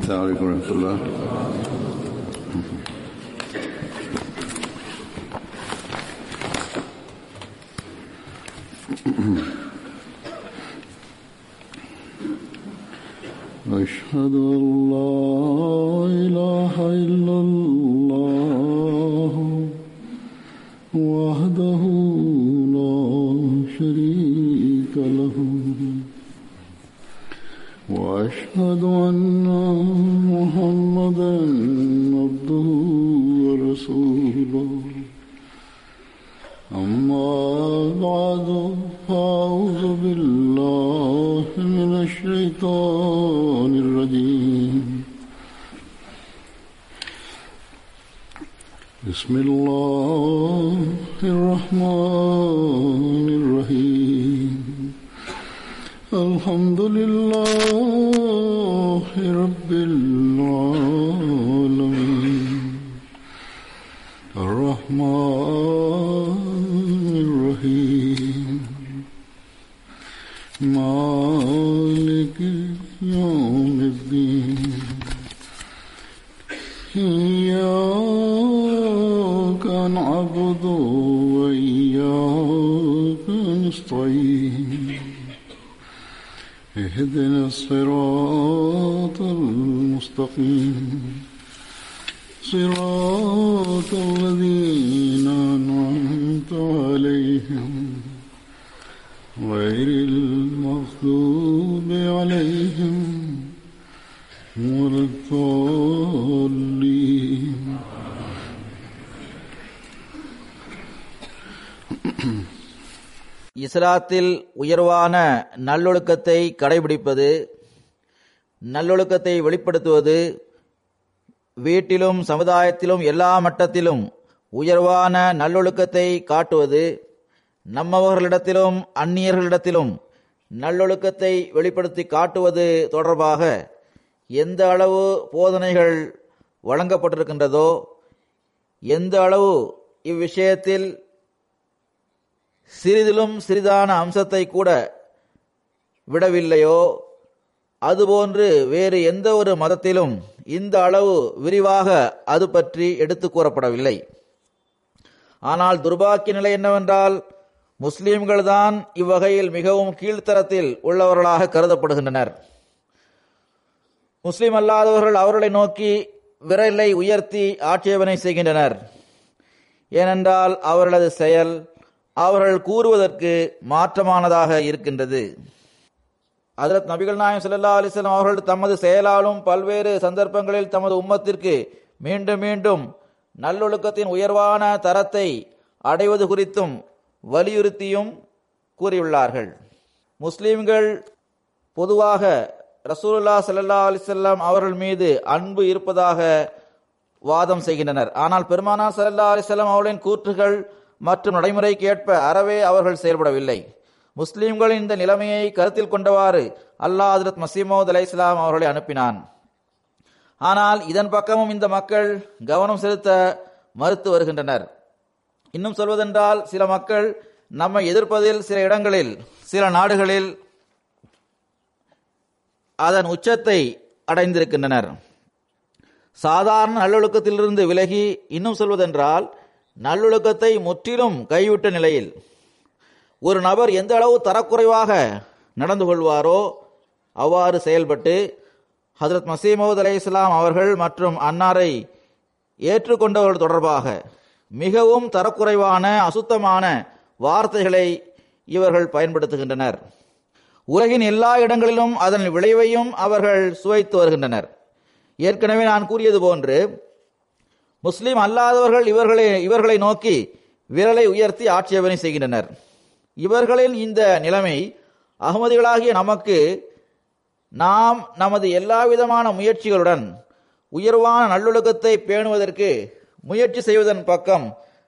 السلام عليكم ورحمة الله أشهد أن لا إله إلا الله وحده لا شريك له وأشهد أن محمدا عبده ورسوله أما بعد فأعوذ بالله من الشيطان الرجيم بسم الله الرحمن الرحيم الحمد لله رب العالمين الرحمن الرحيم مالك يوم الدين إياك نعبد وإياك نستعين اهدنا الصراط المستقيم صراط الذين أنعمت عليهم غير المغضوب عليهم ولا الضالين இஸ்லாத்தில் உயர்வான நல்லொழுக்கத்தை கடைபிடிப்பது நல்லொழுக்கத்தை வெளிப்படுத்துவது வீட்டிலும் சமுதாயத்திலும் எல்லா மட்டத்திலும் உயர்வான நல்லொழுக்கத்தை காட்டுவது நம்மவர்களிடத்திலும் அந்நியர்களிடத்திலும் நல்லொழுக்கத்தை வெளிப்படுத்தி காட்டுவது தொடர்பாக எந்த அளவு போதனைகள் வழங்கப்பட்டிருக்கின்றதோ எந்த அளவு இவ்விஷயத்தில் சிறிதிலும் சிறிதான அம்சத்தை கூட விடவில்லையோ அதுபோன்று வேறு எந்த ஒரு மதத்திலும் இந்த அளவு விரிவாக அது பற்றி எடுத்து கூறப்படவில்லை ஆனால் துர்பாக்கிய நிலை என்னவென்றால் முஸ்லிம்கள் தான் இவ்வகையில் மிகவும் கீழ்த்தரத்தில் உள்ளவர்களாக கருதப்படுகின்றனர் முஸ்லிம் அல்லாதவர்கள் அவர்களை நோக்கி விரலை உயர்த்தி ஆட்சேபனை செய்கின்றனர் ஏனென்றால் அவர்களது செயல் அவர்கள் கூறுவதற்கு மாற்றமானதாக இருக்கின்றது அதரத் நபிகள் நாயம் ஸல்லல்லாஹு அலைஹி வஸல்லம் அவர்கள் தமது செயலாலும் பல்வேறு சந்தர்ப்பங்களில் தமது உம்மத்திற்கு மீண்டும் மீண்டும் நல்லொழுக்கத்தின் உயர்வான தரத்தை அடைவது குறித்தும் வலியுறுத்தியும் கூறியுள்ளார்கள் முஸ்லிம்கள் பொதுவாக ரசூலுல்லாஹ் ஸல்லல்லாஹு அலைஹி வஸல்லம் அவர்கள் மீது அன்பு இருப்பதாக வாதம் செய்கின்றனர் ஆனால் பெருமானார் ஸல்லல்லாஹு அலைஹி வஸல்லம் அவர்களின் கூற்றுகள் மற்றும் நடைமுறைக்கு ஏற்ப அறவே அவர்கள் செயல்படவில்லை முஸ்லிம்களின் இந்த நிலைமையை கருத்தில் கொண்டவாறு அல்லாஹ் ஹஜ்ரத் மசீமோத் அலை இஸ்லாம் அவர்களை அனுப்பினான் ஆனால் இதன் பக்கமும் இந்த மக்கள் கவனம் செலுத்த மறுத்து வருகின்றனர் இன்னும் சொல்வதென்றால் சில மக்கள் நம்மை எதிர்ப்பதில் சில இடங்களில் சில நாடுகளில் அதன் உச்சத்தை அடைந்திருக்கின்றனர் சாதாரண நல்லொழுக்கத்திலிருந்து விலகி இன்னும் சொல்வதென்றால் நல்லொழுக்கத்தை முற்றிலும் கைவிட்ட நிலையில் ஒரு நபர் எந்த அளவு தரக்குறைவாக நடந்து கொள்வாரோ அவ்வாறு செயல்பட்டு ஹசரத் மசீமது அலை இஸ்லாம் அவர்கள் மற்றும் அன்னாரை ஏற்றுக்கொண்டவர்கள் தொடர்பாக மிகவும் தரக்குறைவான அசுத்தமான வார்த்தைகளை இவர்கள் பயன்படுத்துகின்றனர் உலகின் எல்லா இடங்களிலும் அதன் விளைவையும் அவர்கள் சுவைத்து வருகின்றனர் ஏற்கனவே நான் கூறியது போன்று முஸ்லிம் அல்லாதவர்கள் இவர்களை இவர்களை நோக்கி விரலை உயர்த்தி ஆட்சேபனை செய்கின்றனர் இவர்களின் இந்த நிலைமை அகமதிகளாகிய நமக்கு நாம் நமது எல்லா விதமான முயற்சிகளுடன் உயர்வான நல்லொழுக்கத்தை பேணுவதற்கு முயற்சி செய்வதன் பக்கம்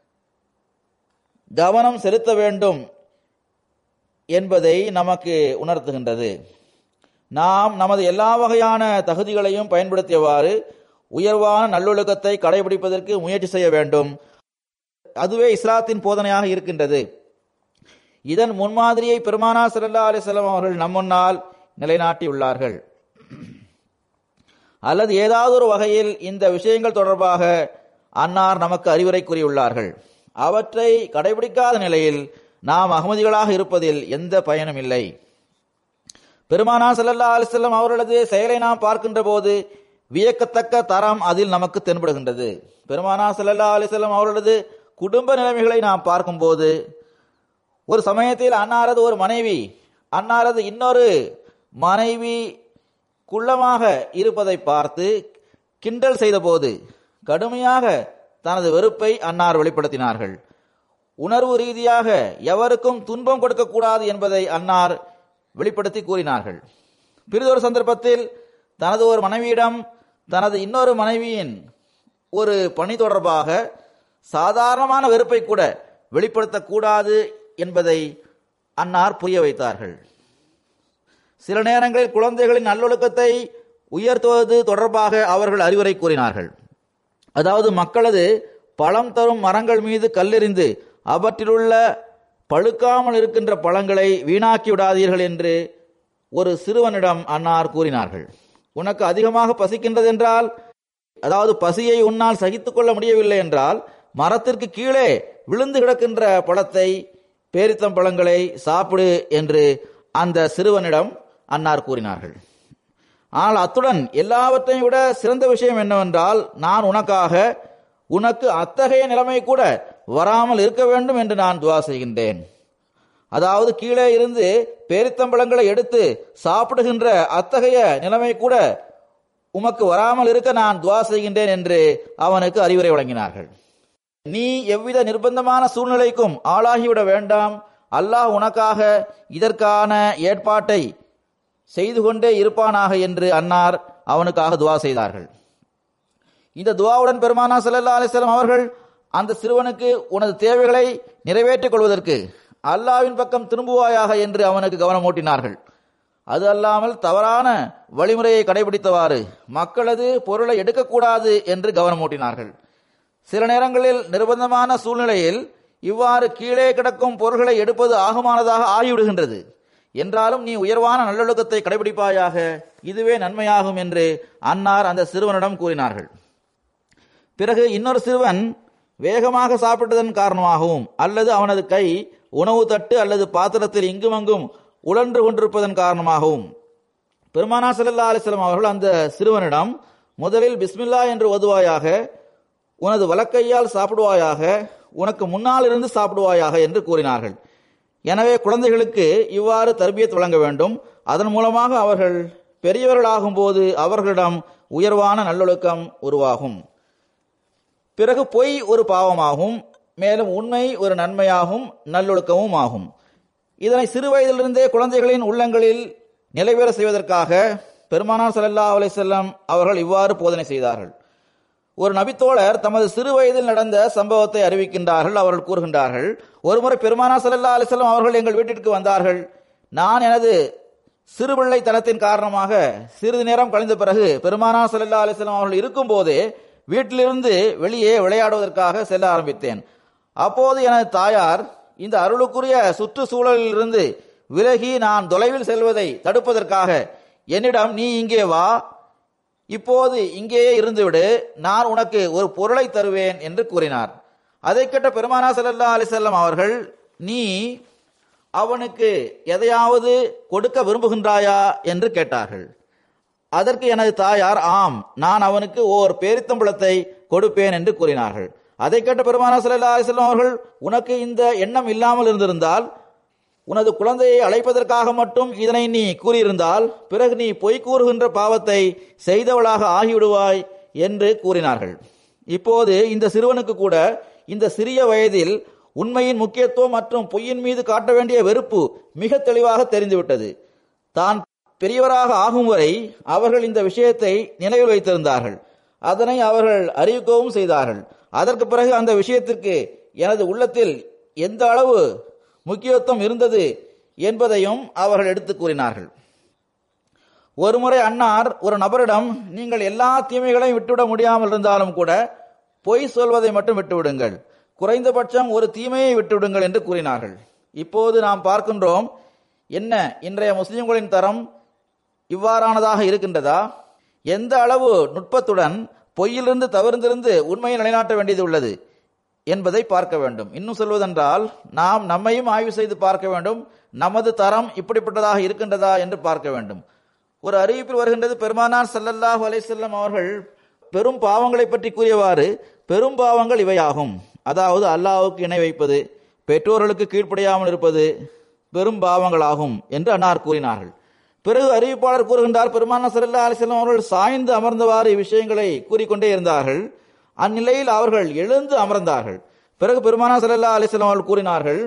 கவனம் செலுத்த வேண்டும் என்பதை நமக்கு உணர்த்துகின்றது நாம் நமது எல்லா வகையான தகுதிகளையும் பயன்படுத்தியவாறு உயர்வான நல்லொழுக்கத்தை கடைபிடிப்பதற்கு முயற்சி செய்ய வேண்டும் அதுவே இஸ்லாத்தின் போதனையாக இருக்கின்றது இதன் முன்மாதிரியை பெருமானா ஸல்லல்லாஹு அலைஹி வஸல்லம் அவர்கள் நம் முன்னால் நிலைநாட்டியுள்ளார்கள் அல்லது ஏதாவது ஒரு வகையில் இந்த விஷயங்கள் தொடர்பாக அன்னார் நமக்கு அறிவுரை கூறியுள்ளார்கள் அவற்றை கடைபிடிக்காத நிலையில் நாம் அகமதிகளாக இருப்பதில் எந்த பயனும் இல்லை பெருமானா ஸல்லல்லாஹு அலைஹி வஸல்லம் அவர்களது செயலை நாம் பார்க்கின்ற போது வியக்கத்தக்க தரம் அதில் நமக்கு தென்படுகின்றது பெருமானா ஸல்லல்லாஹு அலைஹி வஸல்லம் அவர்களது குடும்ப நிலைமைகளை நாம் பார்க்கும்போது ஒரு சமயத்தில் அன்னாரது ஒரு மனைவி அன்னாரது இன்னொரு மனைவி குள்ளமாக இருப்பதை பார்த்து கிண்டல் செய்தபோது கடுமையாக தனது வெறுப்பை அன்னார் வெளிப்படுத்தினார்கள் உணர்வு ரீதியாக எவருக்கும் துன்பம் கொடுக்கக்கூடாது என்பதை அன்னார் வெளிப்படுத்தி கூறினார்கள் பிறிதொரு சந்தர்ப்பத்தில் தனது ஒரு மனைவியிடம் தனது இன்னொரு மனைவியின் ஒரு பணி தொடர்பாக சாதாரணமான வெறுப்பை கூட வெளிப்படுத்தக்கூடாது என்பதை அன்னார் புரிய வைத்தார்கள் சில நேரங்களில் குழந்தைகளின் நல்லொழுக்கத்தை உயர்த்துவது தொடர்பாக அவர்கள் அறிவுரை கூறினார்கள் அதாவது மக்களது பழம் தரும் மரங்கள் மீது கல்லெறிந்து அவற்றிலுள்ள பழுக்காமல் இருக்கின்ற பழங்களை வீணாக்கி விடாதீர்கள் என்று ஒரு சிறுவனிடம் அன்னார் கூறினார்கள் உனக்கு அதிகமாக பசிக்கின்றது என்றால் அதாவது பசியை உன்னால் சகித்துக் கொள்ள முடியவில்லை என்றால் மரத்திற்கு கீழே விழுந்து கிடக்கின்ற பழத்தை பேரித்தம் பழங்களை சாப்பிடு என்று அந்த சிறுவனிடம் அன்னார் கூறினார்கள் ஆனால் அத்துடன் எல்லாவற்றையும் விட சிறந்த விஷயம் என்னவென்றால் நான் உனக்காக உனக்கு அத்தகைய நிலைமை கூட வராமல் இருக்க வேண்டும் என்று நான் துவா செய்கின்றேன் அதாவது கீழே இருந்து பேரித்தம்பழங்களை எடுத்து சாப்பிடுகின்ற அத்தகைய நிலைமை கூட உமக்கு வராமல் இருக்க நான் துவா செய்கின்றேன் என்று அவனுக்கு அறிவுரை வழங்கினார்கள் நீ எவ்வித நிர்பந்தமான சூழ்நிலைக்கும் ஆளாகிவிட வேண்டாம் அல்லாஹ் உனக்காக இதற்கான ஏற்பாட்டை செய்து கொண்டே இருப்பானாக என்று அன்னார் அவனுக்காக துவா செய்தார்கள் இந்த துவாவுடன் பெருமானா ஸல்லல்லாஹு அலைஹி வஸல்லம் அவர்கள் அந்த சிறுவனுக்கு உனது தேவைகளை நிறைவேற்றிக் கொள்வதற்கு அல்லாவின் பக்கம் திரும்புவாயாக என்று அவனுக்கு கவனமூட்டினார்கள் அது அல்லாமல் தவறான வழிமுறையை கடைபிடித்தவாறு மக்களது பொருளை எடுக்கக்கூடாது என்று கவனமூட்டினார்கள் சில நேரங்களில் நிர்பந்தமான சூழ்நிலையில் இவ்வாறு கீழே கிடக்கும் பொருள்களை எடுப்பது ஆகுமானதாக ஆகிவிடுகின்றது என்றாலும் நீ உயர்வான நல்லொழுக்கத்தை கடைபிடிப்பாயாக இதுவே நன்மையாகும் என்று அன்னார் அந்த சிறுவனிடம் கூறினார்கள் பிறகு இன்னொரு சிறுவன் வேகமாக சாப்பிட்டதன் காரணமாகவும் அல்லது அவனது கை உணவு தட்டு அல்லது பாத்திரத்தில் இங்குமங்கும் உழன்று கொண்டிருப்பதன் காரணமாகவும் பெருமானா ஸல்லல்லாஹு அலைஹி வஸல்லம் அவர்கள் அந்த சிறுவனிடம் முதலில் பிஸ்மில்லா என்று ஓதுவாயாக உனது வலக்கையால் சாப்பிடுவாயாக உனக்கு முன்னால் இருந்து சாப்பிடுவாயாக என்று கூறினார்கள் எனவே குழந்தைகளுக்கு இவ்வாறு தர்பியத் வழங்க வேண்டும் அதன் மூலமாக அவர்கள் பெரியவர்களாகும் போது அவர்களிடம் உயர்வான நல்லொழுக்கம் உருவாகும் பிறகு பொய் ஒரு பாவமாகும் மேலும் உண்மை ஒரு நன்மையாகும் நல்லொழுக்கமும் ஆகும் இதனை சிறு வயதிலிருந்தே குழந்தைகளின் உள்ளங்களில் நிலைபெற செய்வதற்காக பெருமானார் ஸல்லல்லாஹு அலைஹி வஸல்லம் அவர்கள் இவ்வாறு போதனை செய்தார்கள் ஒரு நபித்தோழர் தமது சிறு வயதில் நடந்த சம்பவத்தை அறிவிக்கின்றார்கள் அவர்கள் கூறுகின்றார்கள் ஒருமுறை பெருமானா ஸல்லல்லாஹு அலைஹி வஸல்லம் அவர்கள் எங்கள் வீட்டிற்கு வந்தார்கள் நான் எனது சிறுபிள்ளை தனத்தின் காரணமாக சிறிது நேரம் கழிந்த பிறகு பெருமானா ஸல்லல்லாஹு அலைஹி வஸல்லம் அவர்கள் இருக்கும் போதே வீட்டிலிருந்து வெளியே விளையாடுவதற்காக செல்ல ஆரம்பித்தேன் அப்போது எனது தாயார் இந்த அருளுக்குரிய சுற்றுச்சூழலில் இருந்து விலகி நான் தொலைவில் செல்வதை தடுப்பதற்காக என்னிடம் நீ இங்கே வா இப்போது இங்கேயே இருந்துவிடு நான் உனக்கு ஒரு பொருளை தருவேன் என்று கூறினார் அதை கேட்ட பெருமானா ஸல்லல்லாஹு அலைஹி வஸல்லம் அவர்கள் நீ அவனுக்கு எதையாவது கொடுக்க விரும்புகின்றாயா என்று கேட்டார்கள் அதற்கு எனது தாயார் ஆம் நான் அவனுக்கு ஓர் பேரித்தம்பளத்தை கொடுப்பேன் என்று கூறினார்கள் அதை கேட்ட பெருமானா ஸல்லல்லாஹு அலைஹி வஸல்லம் அவர்கள் உனக்கு இந்த எண்ணம் இல்லாமல் இருந்திருந்தால் உனது குழந்தையை அழைப்பதற்காக மட்டும் இதனை நீ கூறியிருந்தால் பிறகு நீ பொய் கூறுகின்ற பாவத்தை செய்தவளாக ஆகிவிடுவாய் என்று கூறினார்கள் இப்போது இந்த சிறுவனுக்கு கூட இந்த சிறிய வயதில் உண்மையின் முக்கியத்துவம் மற்றும் பொய்யின் மீது காட்ட வேண்டிய வெறுப்பு மிக தெளிவாக தெரிந்துவிட்டது தான் பெரியவராக ஆகும் வரை அவர்கள் இந்த விஷயத்தை நினைவில் வைத்திருந்தார்கள் அதனை அவர்கள் அறிவிக்கவும் செய்தார்கள் அதற்கு பிறகு அந்த விஷயத்திற்கு எனது உள்ளத்தில் எந்த அளவு முக்கியத்துவம் இருந்தது என்பதையும் அவர்கள் எடுத்து கூறினார்கள் ஒருமுறை அன்னார் ஒரு நபரிடம் நீங்கள் எல்லா தீமைகளையும் விட்டுவிட முடியாமல் இருந்தாலும் கூட பொய் சொல்வதை மட்டும் விட்டுவிடுங்கள் குறைந்தபட்சம் ஒரு தீமையை விட்டுவிடுங்கள் என்று கூறினார்கள் இப்போது நாம் பார்க்கின்றோம் என்ன இன்றைய முஸ்லிம்களின் தரம் இவ்வாறானதாக இருக்கின்றதா எந்த அளவு நுட்பத்துடன் பொய்யிலிருந்து தவிர்ந்திருந்து உண்மையை நிலைநாட்ட வேண்டியது உள்ளது என்பதை பார்க்க வேண்டும் இன்னும் சொல்வதென்றால் நாம் நம்மையும் ஆய்வு செய்து பார்க்க வேண்டும் நமது தரம் இப்படிப்பட்டதாக இருக்கின்றதா என்று பார்க்க வேண்டும் ஒரு அறிவிப்பில் வருகின்றது பெருமானார் ஸல்லல்லாஹு அலைஹி வஸல்லம் அவர்கள் பெரும் பாவங்களை பற்றி கூறியவாறு பெரும் பாவங்கள் இவையாகும் அதாவது அல்லாஹ்வுக்கு இணை வைப்பது பெற்றோர்களுக்கு கீழ்ப்படியாமல் இருப்பது பெரும் பாவங்களாகும் என்று அன்னார் கூறினார்கள் பிறகு அறிவிப்பாளர் கூறுகின்றார் பெருமானார் ஸல்லல்லாஹு அலைஹி வஸல்லம் அவர்கள் சாய்ந்து அமர்ந்தவாறு இவ்விஷயங்களை கூறிக்கொண்டே இருந்தார்கள் அந்நிலையில் அவர்கள் எழுந்து அமர்ந்தார்கள் பிறகு பெருமானார் ஸல்லல்லாஹு அலைஹி வஸல்லம் அவர்கள் கூறினார்கள்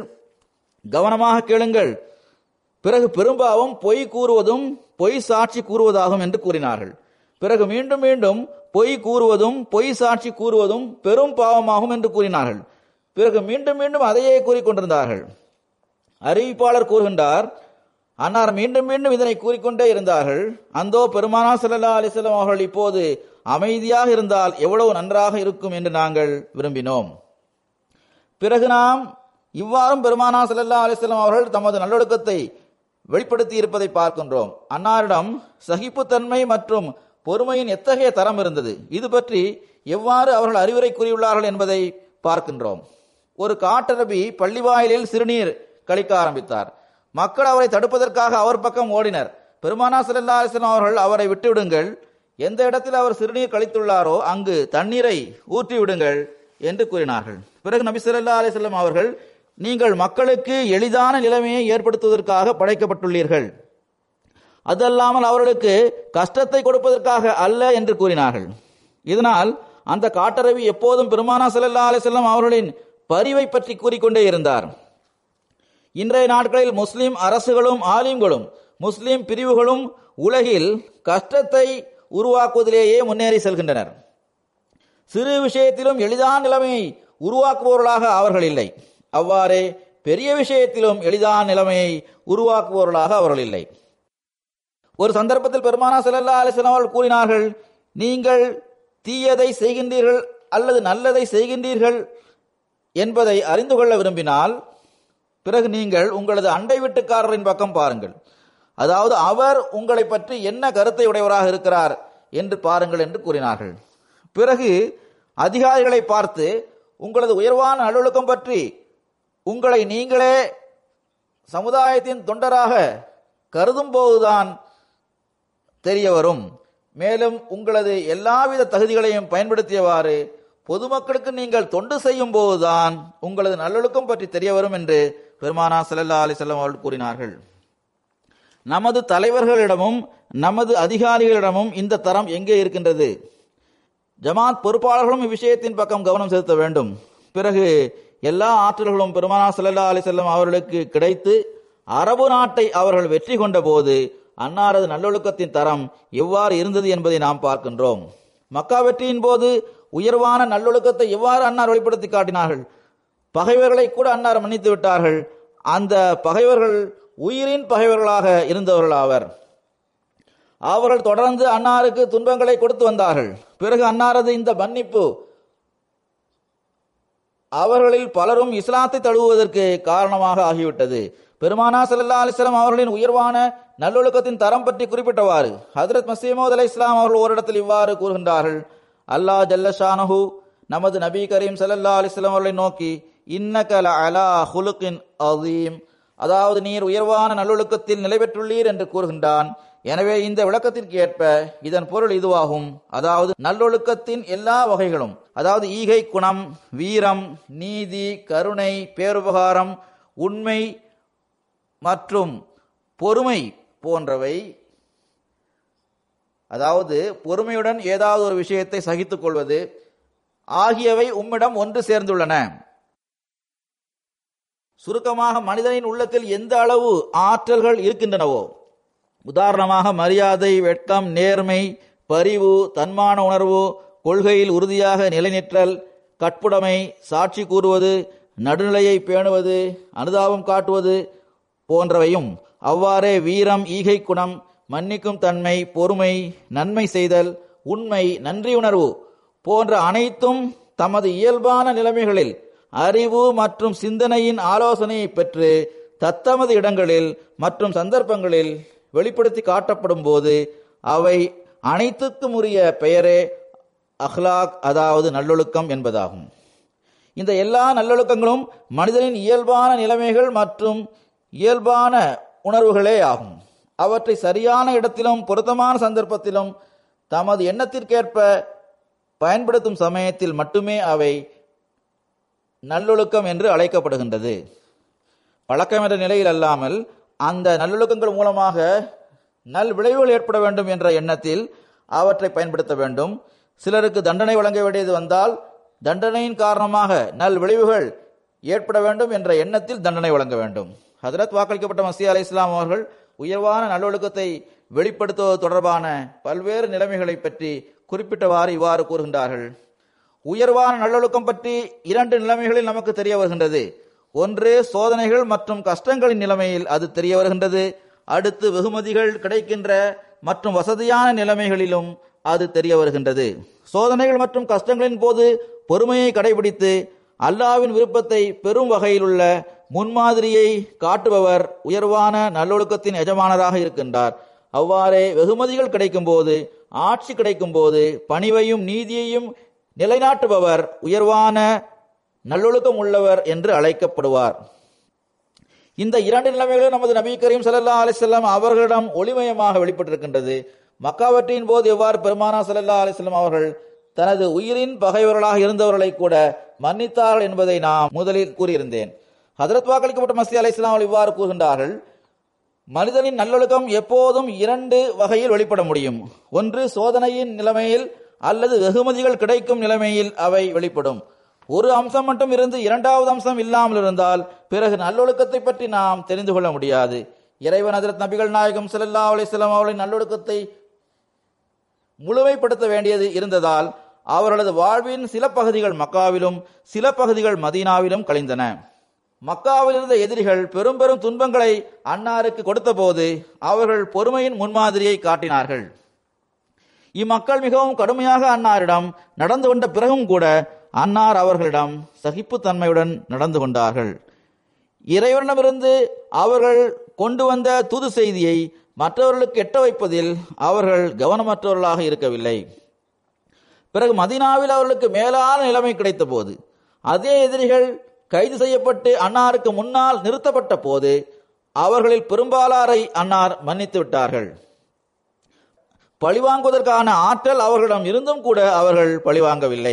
கவனமாக கேளுங்கள் பிறகு பெரும்பாவம் பொய் கூறுவதும் பொய் சாட்சி கூறுவதாகும் என்று கூறினார்கள் பிறகு மீண்டும் மீண்டும் பொய் கூறுவதும் பொய் சாட்சி கூறுவதும் பெரும் பாவமாகும் என்று கூறினார்கள் பிறகு மீண்டும் மீண்டும் அதையே கூறிக்கொண்டிருந்தார்கள் அறிவிப்பாளர் கூறுகின்றார் அன்னார் மீண்டும் மீண்டும் இதனை கூறிக்கொண்டே இருந்தார்கள் அந்தோ பெருமானா ஸல்லல்லாஹு அலைஹி வஸல்லம் அவர்கள் இப்போது அமைதியாக இருந்தால் எவ்வளவு நன்றாக இருக்கும் என்று நாங்கள் விரும்பினோம் பிறகு நாம் இவ்வாறும் பெருமானா ஸல்லல்லாஹு அலைஹி வஸல்லம் அவர்கள் தமது நல்லொழுக்கத்தை வெளிப்படுத்தி இருப்பதை பார்க்கின்றோம் அன்னாரிடம் சகிப்புத்தன்மை மற்றும் பொறுமையின் எத்தகைய தரம் இருந்தது இது பற்றி எவ்வாறு அவர்கள் அறிவுரை கூறியுள்ளார்கள் என்பதை பார்க்கின்றோம் ஒரு காட்டரபி பள்ளிவாயிலில் சிறுநீர் கழிக்க ஆரம்பித்தார் மக்கள் அவரை தடுப்பதற்காக அவர் பக்கம் ஓடினர் பெருமானா ஸல்லல்லாஹு அலைஹி வஸல்லம் அவர்கள் அவரை விட்டுவிடுங்கள் எந்த இடத்தில் அவர் சிறுநீர் கழித்துள்ளாரோ அங்கு தண்ணீரை ஊற்றி விடுங்கள் என்று கூறினார்கள் பிறகு நபி ஸல்லல்லாஹு அலைஹி வஸல்லம் அவர்கள் நீங்கள் மக்களுக்கு எளிதான நிலைமையை ஏற்படுத்துவதற்காக படைக்கப்பட்டுள்ளீர்கள் அதல்லாமல் அவர்களுக்கு கஷ்டத்தை கொடுப்பதற்காக அல்ல என்று கூறினார்கள் இதனால் அந்த காட்டரவி எப்போதும் பெருமானா ஸல்லல்லாஹு அலைஹி வஸல்லம் அவர்களின் பரிவை பற்றி கூறிக்கொண்டே இருந்தார் இன்றைய நாட்களில் முஸ்லிம் அரசுகளும் ஆலிம்களும் முஸ்லிம் பிரிவுகளும் உலகில் கஷ்டத்தை உருவாக்குவதிலேயே முன்னேறி செல்கின்றனர் சிறு விஷயத்திலும் எளிதான நிலைமையை உருவாக்குபவர்களாக அவர்கள் இல்லை அவ்வாறே பெரிய விஷயத்திலும் எளிதான நிலைமையை உருவாக்குபவர்களாக அவர்கள் இல்லை ஒரு சந்தர்ப்பத்தில் பெருமானா ஸல்லல்லாஹு அலைஹி வஸல்லம் அவர்கள் கூறினார்கள் நீங்கள் தீயதை செய்கின்றீர்கள் அல்லது நல்லதை செய்கின்றீர்கள் என்பதை அறிந்து கொள்ள விரும்பினால் பிறகு நீங்கள் உங்களது அண்டை வீட்டுக்காரரின் பக்கம் பாருங்கள் அதாவது அவர் உங்களை பற்றி என்ன கருத்தை உடையவராக இருக்கிறார் என்று பாருங்கள் என்று கூறினார்கள் பிறகு அதிகாரிகளை பார்த்து உங்களது உயர்வான நல்லொழுக்கம் பற்றி உங்களை நீங்களே சமுதாயத்தின் தொண்டராக கருதும் போதுதான் தெரிய வரும் மேலும் உங்களது எல்லாவித தகுதிகளையும் பயன்படுத்தியவாறு பொதுமக்களுக்கு நீங்கள் தொண்டு செய்யும் போதுதான் உங்களது நல்லொழுக்கம் பற்றி தெரிய வரும் என்று பெருமானா ஸல்லல்லாஹு அலைஹி வஸல்லம் அவர்கள் கூறினார்கள் நமது தலைவர்களிடமும் நமது அதிகாரிகளிடமும் இந்த தரம் எங்கே இருக்கின்றது ஜமாத் பொறுப்பாளர்களும் இவ்விஷயத்தின் பக்கம் கவனம் செலுத்த வேண்டும் பிறகு எல்லா ஆற்றல்களும் பெருமானா ஸல்லல்லாஹு அலைஹி வஸல்லம் அவர்களுக்கு கிடைத்து அரபு நாட்டை அவர்கள் வெற்றி கொண்ட போது அன்னாரது நல்லொழுக்கத்தின் தரம் எவ்வாறு இருந்தது என்பதை நாம் பார்க்கின்றோம் மக்கா வெற்றியின் போது உயர்வான நல்லொழுக்கத்தை எவ்வாறு அன்னார் வெளிப்படுத்தி காட்டினார்கள் பகைவர்களை கூட அன்னார் மன்னித்து விட்டார்கள் அந்த பகைவர்கள் உயிரின் பகைவர்களாக இருந்தவர்கள் ஆவர் அவர்கள் தொடர்ந்து அன்னாருக்கு துன்பங்களை கொடுத்து வந்தார்கள் பிறகு அன்னாரது இந்த மன்னிப்பு அவர்களில் பலரும் இஸ்லாத்தை தழுவுவதற்கு காரணமாக ஆகிவிட்டது பெருமானா ஸல்லல்லாஹு அலைஹி வஸல்லம் அவர்களின் உயர்வான நல்லொழுக்கத்தின் தரம் பற்றி குறிப்பிட்டவாறு ஹஜ்ரத் மசீமோத் அலை இஸ்லாம் அவர்கள் ஓரிடத்தில் இவ்வாறு கூறுகின்றார்கள் அல்லாஹ் ஜல்லஷானஹு நமது நபி கரீம் ஸல்லல்லாஹு அலைஹி வஸல்லம் அவர்களை நோக்கி இன்னக அலா ஹுலுகின் அதீம் அதாவது நீர் உயர்வான நல்லொழுக்கத்தில் நிலை பெற்றுள்ளீர் என்று கூறுகின்றான் எனவே இந்த விளக்கத்திற்கு ஏற்ப இதன் பொருள் இதுவாகும் அதாவது நல்லொழுக்கத்தின் எல்லா வகைகளும் அதாவது ஈகை குணம் வீரம் நீதி கருணை பேருபகாரம் உண்மை மற்றும் பொறுமை போன்றவை அதாவது பொறுமையுடன் ஏதாவது ஒரு விஷயத்தை சகித்துக் கொள்வது ஆகியவை உம்மிடம் ஒன்று சேர்ந்துள்ளன சுருக்கமாக மனிதனின் உள்ளத்தில் எந்த அளவு ஆற்றல்கள் இருக்கின்றனவோ உதாரணமாக மரியாதை வெட்கம் நேர்மை பரிவு தன்மான உணர்வு கொள்கையில் உறுதியாக நிலைநிற்றல் கட்புடைமை சாட்சி கூறுவது நடுநிலையை பேணுவது அனுதாபம் காட்டுவது போன்றவையும் அவ்வாறே வீரம் ஈகை குணம் மன்னிக்கும் தன்மை பொறுமை நன்மை செய்தல் உண்மை நன்றியுணர்வு போன்ற அனைத்தும் தமது இயல்பான நிலைமைகளில் அறிவு மற்றும் சிந்தனையின் ஆலோசனையை பெற்று தத்தமது இடங்களில் மற்றும் சந்தர்ப்பங்களில் வெளிப்படுத்தி காட்டப்படும் போது அவை அனைத்துக்கும் உரிய பெயரே அஹ்லாக் அதாவது நல்லொழுக்கம் என்பதாகும் இந்த எல்லா நல்லொழுக்கங்களும் மனிதனின் இயல்பான நிலைமைகள் மற்றும் இயல்பான உணர்வுகளே ஆகும் அவற்றை சரியான இடத்திலும் பொருத்தமான சந்தர்ப்பத்திலும் தமது எண்ணத்திற்கேற்ப பயன்படுத்தும் சமயத்தில் மட்டுமே அவை நல்லொழுக்கம் என்று அழைக்கப்படுகின்றது பழக்கம் என்ற நிலையில் அல்லாமல் அந்த நல்லொழுக்கங்கள் மூலமாக நல் விளைவுகள் ஏற்பட வேண்டும் என்ற எண்ணத்தில் அவற்றை பயன்படுத்த வேண்டும் சிலருக்கு தண்டனை வழங்க வேண்டியது வந்தால் தண்டனையின் காரணமாக நல் விளைவுகள் ஏற்பட வேண்டும் என்ற எண்ணத்தில் தண்டனை வழங்க வேண்டும் ஹதரத் வாக்களிக்கப்பட்ட மசி அலை இஸ்லாம் அவர்கள் உயர்வான நல்லொழுக்கத்தை வெளிப்படுத்துவது தொடர்பான பல்வேறு நிலைமைகளை பற்றி குறிப்பிட்டவாறு இவ்வாறு கூறுகின்றார்கள் உயர்வான நல்லொழுக்கம் பற்றி இரண்டு நிலைமைகளில் நமக்கு தெரிய வருகின்றது ஒன்று சோதனைகள் மற்றும் கஷ்டங்களின் நிலைமையில் அது தெரிய வருகின்றது அடுத்து வெகுமதிகள் கிடைக்கின்ற மற்றும் வசதியான நிலைமைகளிலும் அது தெரிய வருகின்றது சோதனைகள் மற்றும் கஷ்டங்களின் போது பொறுமையை கடைபிடித்து அல்லாவின் விருப்பத்தை பெரும் வகையில் உள்ள முன்மாதிரியை காட்டுபவர் உயர்வான நல்லொழுக்கத்தின் எஜமானராக இருக்கின்றார் அவ்வாறே வெகுமதிகள் கிடைக்கும் போது ஆட்சி கிடைக்கும் போது பணிவையும் நீதியையும் நிலைநாட்டுபவர் உயர்வான நல்லொழுக்கம் உள்ளவர் என்று அழைக்கப்படுவார் இந்த இரண்டு நிலைமைகளும் நமது நபி கரீம் சல்லா அலிசல்லாம் அவர்களிடம் ஒளிமயமாக வெளிப்பட்டிருக்கின்றது மக்காவற்றின் போது எவ்வாறு பெருமானா சல்லா அலிஸ்லாம் அவர்கள் தனது உயிரின் பகைவர்களாக இருந்தவர்களை கூட மன்னித்தார்கள் என்பதை நான் முதலில் கூறியிருந்தேன் ஹதரத் வாக்களிக்கப்பட்ட மசி அலை இஸ்லாம் இவ்வாறு கூறுகின்றார்கள் மனிதனின் நல்லொழுக்கம் எப்போதும் இரண்டு வகையில் வெளிப்பட முடியும் ஒன்று சோதனையின் நிலைமையில் அல்லது வெகுமதிகள் கிடைக்கும் நிலைமையில் அவை வெளிப்படும் ஒரு அம்சம் மட்டும் இருந்து இரண்டாவது அம்சம் இல்லாமல் இருந்தால் பிறகு நல்லொழுக்கத்தை பற்றி நாம் தெரிந்து கொள்ள முடியாது இறைவன் ஹதரத் நபிகள் நாயகம் ஸல்லல்லாஹு அலைஹி வஸல்லம் அவர்களின் நல்லொழுக்கத்தை முழுமைப்படுத்த வேண்டியது இருந்ததால் அவர்களது வாழ்வின் சில பகுதிகள் மக்காவிலும் சில பகுதிகள் மதீனாவிலும் கழிந்தன மக்காவில் இருந்த எதிரிகள் பெரும் பெரும் துன்பங்களை அன்னாருக்கு கொடுத்தபோது அவர்கள் பொறுமையின் முன்மாதிரியை காட்டினார்கள் இம்மக்கள் மிகவும் கடுமையாக அன்னாரிடம் நடந்து கொண்ட பிறகும் கூட அன்னார் அவர்களிடம் சகிப்புத்தன்மையுடன் நடந்து கொண்டார்கள் இறைவனிடமிருந்து அவர்கள் கொண்டு வந்த தூது செய்தியை மற்றவர்களுக்கு எட்ட வைப்பதில் அவர்கள் கவனமற்றவர்களாக இருக்கவில்லை பிறகு மதினாவில் அவர்களுக்கு மேலான நிலைமை கிடைத்த போது அதே எதிரிகள் கைது செய்யப்பட்டு அன்னாருக்கு முன்னால் நிறுத்தப்பட்ட போது அவர்களில் பெரும்பாலாரை அன்னார் மன்னித்து விட்டார்கள் பழிவாங்குவதற்கான ஆற்றல் அவர்களிடம் இருந்தும் கூட அவர்கள் பழிவாங்கவில்லை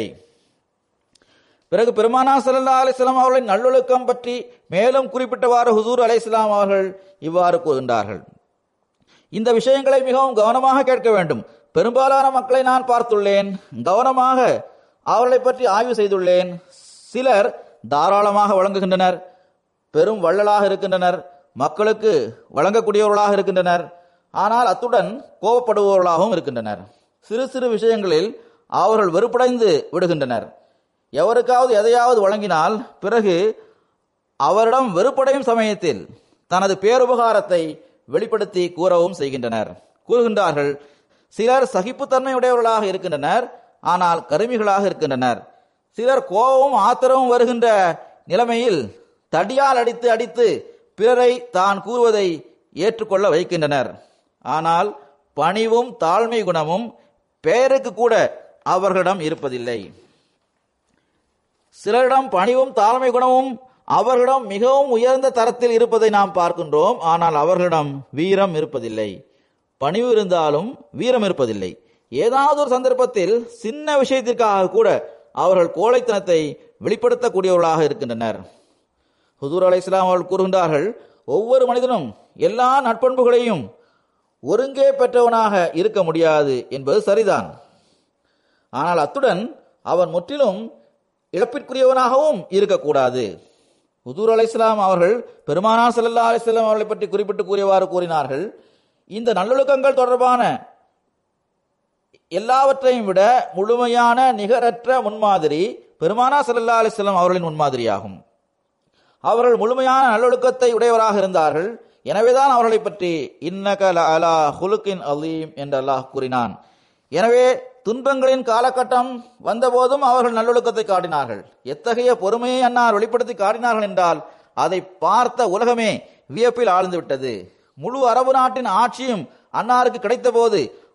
பிறகு பெருமானா சல்லா அலிஸ்லாம் அவர்களின் நல்லொழுக்கம் பற்றி மேலும் குறிப்பிட்டவாறு ஹுசூர் அலைஹிஸ்லாம் அவர்கள் இவ்வாறு கூறுகின்றார்கள் இந்த விஷயங்களை மிகவும் கவனமாக கேட்க வேண்டும் பெரும்பாலான மக்களை நான் பார்த்துள்ளேன் கவனமாக அவர்களை பற்றி ஆய்வு செய்துள்ளேன் சிலர் தாராளமாக வழங்குகின்றனர் பெரும் வள்ளலாக இருக்கின்றனர் மக்களுக்கு வழங்கக்கூடியவர்களாக இருக்கின்றனர் ஆனால் அத்துடன் கோபப்படுபவர்களாகவும் இருக்கின்றனர் சிறு சிறு விஷயங்களில் அவர்கள் வெறுப்படைந்து விடுகின்றனர் எவருக்காவது எதையாவது வழங்கினால் பிறகு அவரிடம் வெறுப்படையும் சமயத்தில் தனது பேருபகாரத்தை வெளிப்படுத்தி கூறவும் செய்கின்றனர் கூறுகின்றார்கள் சிலர் சகிப்புத்தன்மை உடையவர்களாக இருக்கின்றனர் ஆனால் கருமிகளாக இருக்கின்றனர் சிலர் கோபமும் ஆத்திரமும் வருகின்ற நிலைமையில் தடியால் அடித்து அடித்து பிறரை தான் கூறுவதை ஏற்றுக்கொள்ள வைக்கின்றனர் ஆனால் பணிவும் தாழ்மை குணமும் பெயருக்கு கூட அவர்களிடம் இருப்பதில்லை சிலரிடம் பணிவும் தாழ்மை குணமும் அவர்களிடம் மிகவும் உயர்ந்த தரத்தில் இருப்பதை நாம் பார்க்கின்றோம் ஆனால் அவர்களிடம் வீரம் இருப்பதில்லை பணிவு இருந்தாலும் வீரம் இருப்பதில்லை ஏதாவது ஒரு சந்தர்ப்பத்தில் சின்ன விஷயத்திற்காக கூட அவர்கள் கோழைத்தனத்தை வெளிப்படுத்தக்கூடியவர்களாக இருக்கின்றனர் ஹுதூர் அலை இஸ்லாம் அவர்கள் கூறுகின்றார்கள் ஒவ்வொரு மனிதனும் எல்லா நட்பண்புகளையும் ஒருங்கே பெற்றவனாக இருக்க முடியாது என்பது சரிதான் ஆனால் அத்துடன் அவன் முற்றிலும் இழப்பிற்குரியவனாகவும் இருக்கக்கூடாது ஹுதூர் அலை இஸ்லாம் அவர்கள் பெருமானார் சல்லா அலிஸ்லாம் அவர்களை பற்றி குறிப்பிட்டு கூறியவாறு கூறினார்கள் இந்த நல்லொழுக்கங்கள் தொடர்பான எல்லாவற்றையும் விட முழுமையான நிகரற்ற முன்மாதிரி பெருமானா சல்லா அலிஸ்லாம் அவர்களின் முன்மாதிரியாகும் அவர்கள் முழுமையான நல்லொழுக்கத்தை உடையவராக இருந்தார்கள் எனவேதான் அவர்களை பற்றி இன்னகல அலா ஹுலுக்கின் அலீம் என்று அல்லாஹ் கூறினான் எனவே துன்பங்களின் காலகட்டம் வந்தபோதும் அவர்கள் நல்லொழுக்கத்தை காட்டினார்கள் எத்தகைய பொறுமையை அன்னார் வெளிப்படுத்தி காட்டினார்கள் என்றால் அதை பார்த்த உலகமே வியப்பில் ஆழ்ந்து விட்டது முழு அரபு நாட்டின் ஆட்சியும் அன்னாருக்கு கிடைத்த போது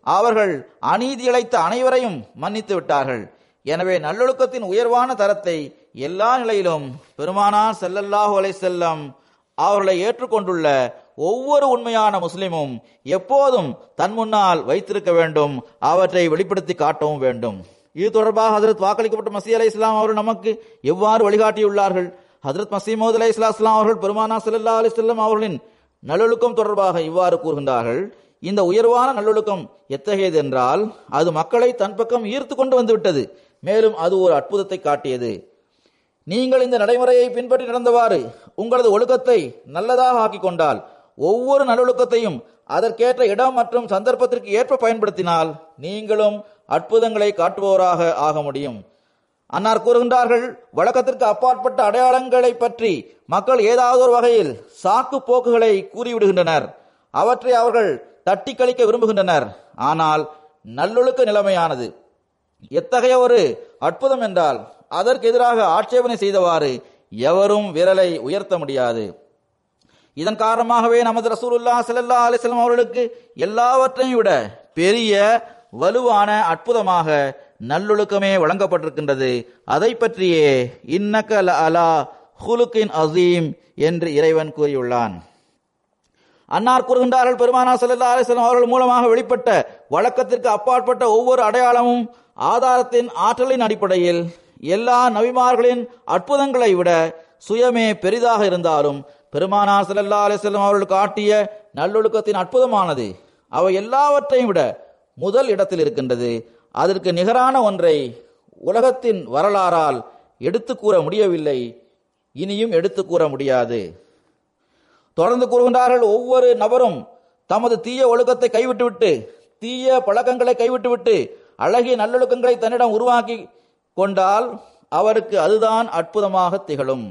அவர்கள் அநீதி இழைத்த அனைவரையும் மன்னித்து விட்டார்கள் எனவே நல்லொழுக்கத்தின் உயர்வான தரத்தை எல்லா நிலையிலும் பெருமானார் ஸல்லல்லாஹு அலைஹி செல்லம் அவர்களை ஏற்றுக்கொண்டுள்ள ஒவ்வொரு உண்மையான முஸ்லிமும் எப்போதும் தன் முன்னால் வைத்திருக்க வேண்டும் அவற்றை வெளிப்படுத்தி காட்டவும் வேண்டும் இது தொடர்பாக ஹதரத் வாக்களிக்கப்பட்ட மசீ அலை இஸ்லாம் அவர்கள் நமக்கு எவ்வாறு வழிகாட்டியுள்ளார்கள் ஹதரத் மசீமோத் அலை இஸ்லாம் அவர்கள் பெருமானா ஸல்லல்லாஹு அலைஹி வஸல்லம் அவர்களின் நல்லொழுக்கம் தொடர்பாக இவ்வாறு கூறுகின்றார்கள் இந்த உயர்வான நல்லொழுக்கம் எத்தகையது என்றால் அது மக்களை தன் பக்கம் ஈர்த்து கொண்டு வந்து விட்டது மேலும் அது ஒரு அற்புதத்தை காட்டியது நீங்கள் இந்த நடைமுறையை பின்பற்றி நடந்தவாறு உங்களது ஒழுக்கத்தை நல்லதாக ஆக்கிக் கொண்டால் ஒவ்வொரு நல்லொழுக்கத்தையும் அதற்கேற்ற இடம் மற்றும் சந்தர்ப்பத்திற்கு ஏற்ப பயன்படுத்தினால் நீங்களும் அற்புதங்களை காட்டுபவராக ஆக முடியும் அன்னார் கூறுகின்றார்கள் வழக்கத்திற்கு அப்பாற்பட்ட அடையாளங்களை பற்றி மக்கள் ஏதாவது ஒரு வகையில் சாக்கு போக்குகளை கூறிவிடுகின்றனர் அவற்றை அவர்கள் தட்டி கழிக்க விரும்புகின்றனர் ஆனால் நல்லொழுக்க நிலைமையானது எத்தகைய ஒரு அற்புதம் என்றால் அதற்கு எதிராக ஆட்சேபனை செய்தவாறு எவரும் விரலை உயர்த்த முடியாது இதன் காரணமாகவே நமது ரசூலுல்லா ஸல்லல்லாஹு அலைஹி வஸல்லம் அவர்களுக்கு எல்லாவற்றையும் விட பெரிய வலுவான அற்புதமாக நல்லொழுக்கமே வழங்கப்பட்டிருக்கின்றது அதை பற்றியே இன்னக ல அலா ஹுலுக்கின் அசீம் என்று இறைவன் கூறியுள்ளான் அன்னார் கூறுகின்றார்கள் பெருமானா ஸல்லல்லாஹு அலைஹி வஸல்லம் அவர்கள் மூலமாக வெளிப்பட்ட வழக்கத்திற்கு அப்பாற்பட்ட ஒவ்வொரு அடையாளமும் ஆதாரத்தின் ஆற்றலின் அடிப்படையில் எல்லா நபிமார்களின் அற்புதங்களை விட சுயமே பெரிதாக இருந்தாலும் பெருமானார் ஸல்லல்லாஹு அலைஹி வஸல்லம் அவர்கள் காட்டிய நல்லொழுக்கத்தின் அற்புதமானது அவை எல்லாவற்றையும் விட முதல் இடத்தில் இருக்கின்றது அதற்கு நிகரான ஒன்றை உலகத்தின் வரலாறால் எடுத்து கூற முடியவில்லை இனியும் எடுத்து கூற முடியாது தொடர்ந்து கூறுகின்றார்கள் ஒவ்வொரு நபரும் தமது தீய ஒழுக்கத்தை கைவிட்டுவிட்டு தீய பழக்கங்களை கைவிட்டுவிட்டு அழகிய நல்லொழுக்கங்களை தன்னிடம் உருவாக்கி கொண்டால் அவருக்கு அதுதான் அற்புதமாக திகழும்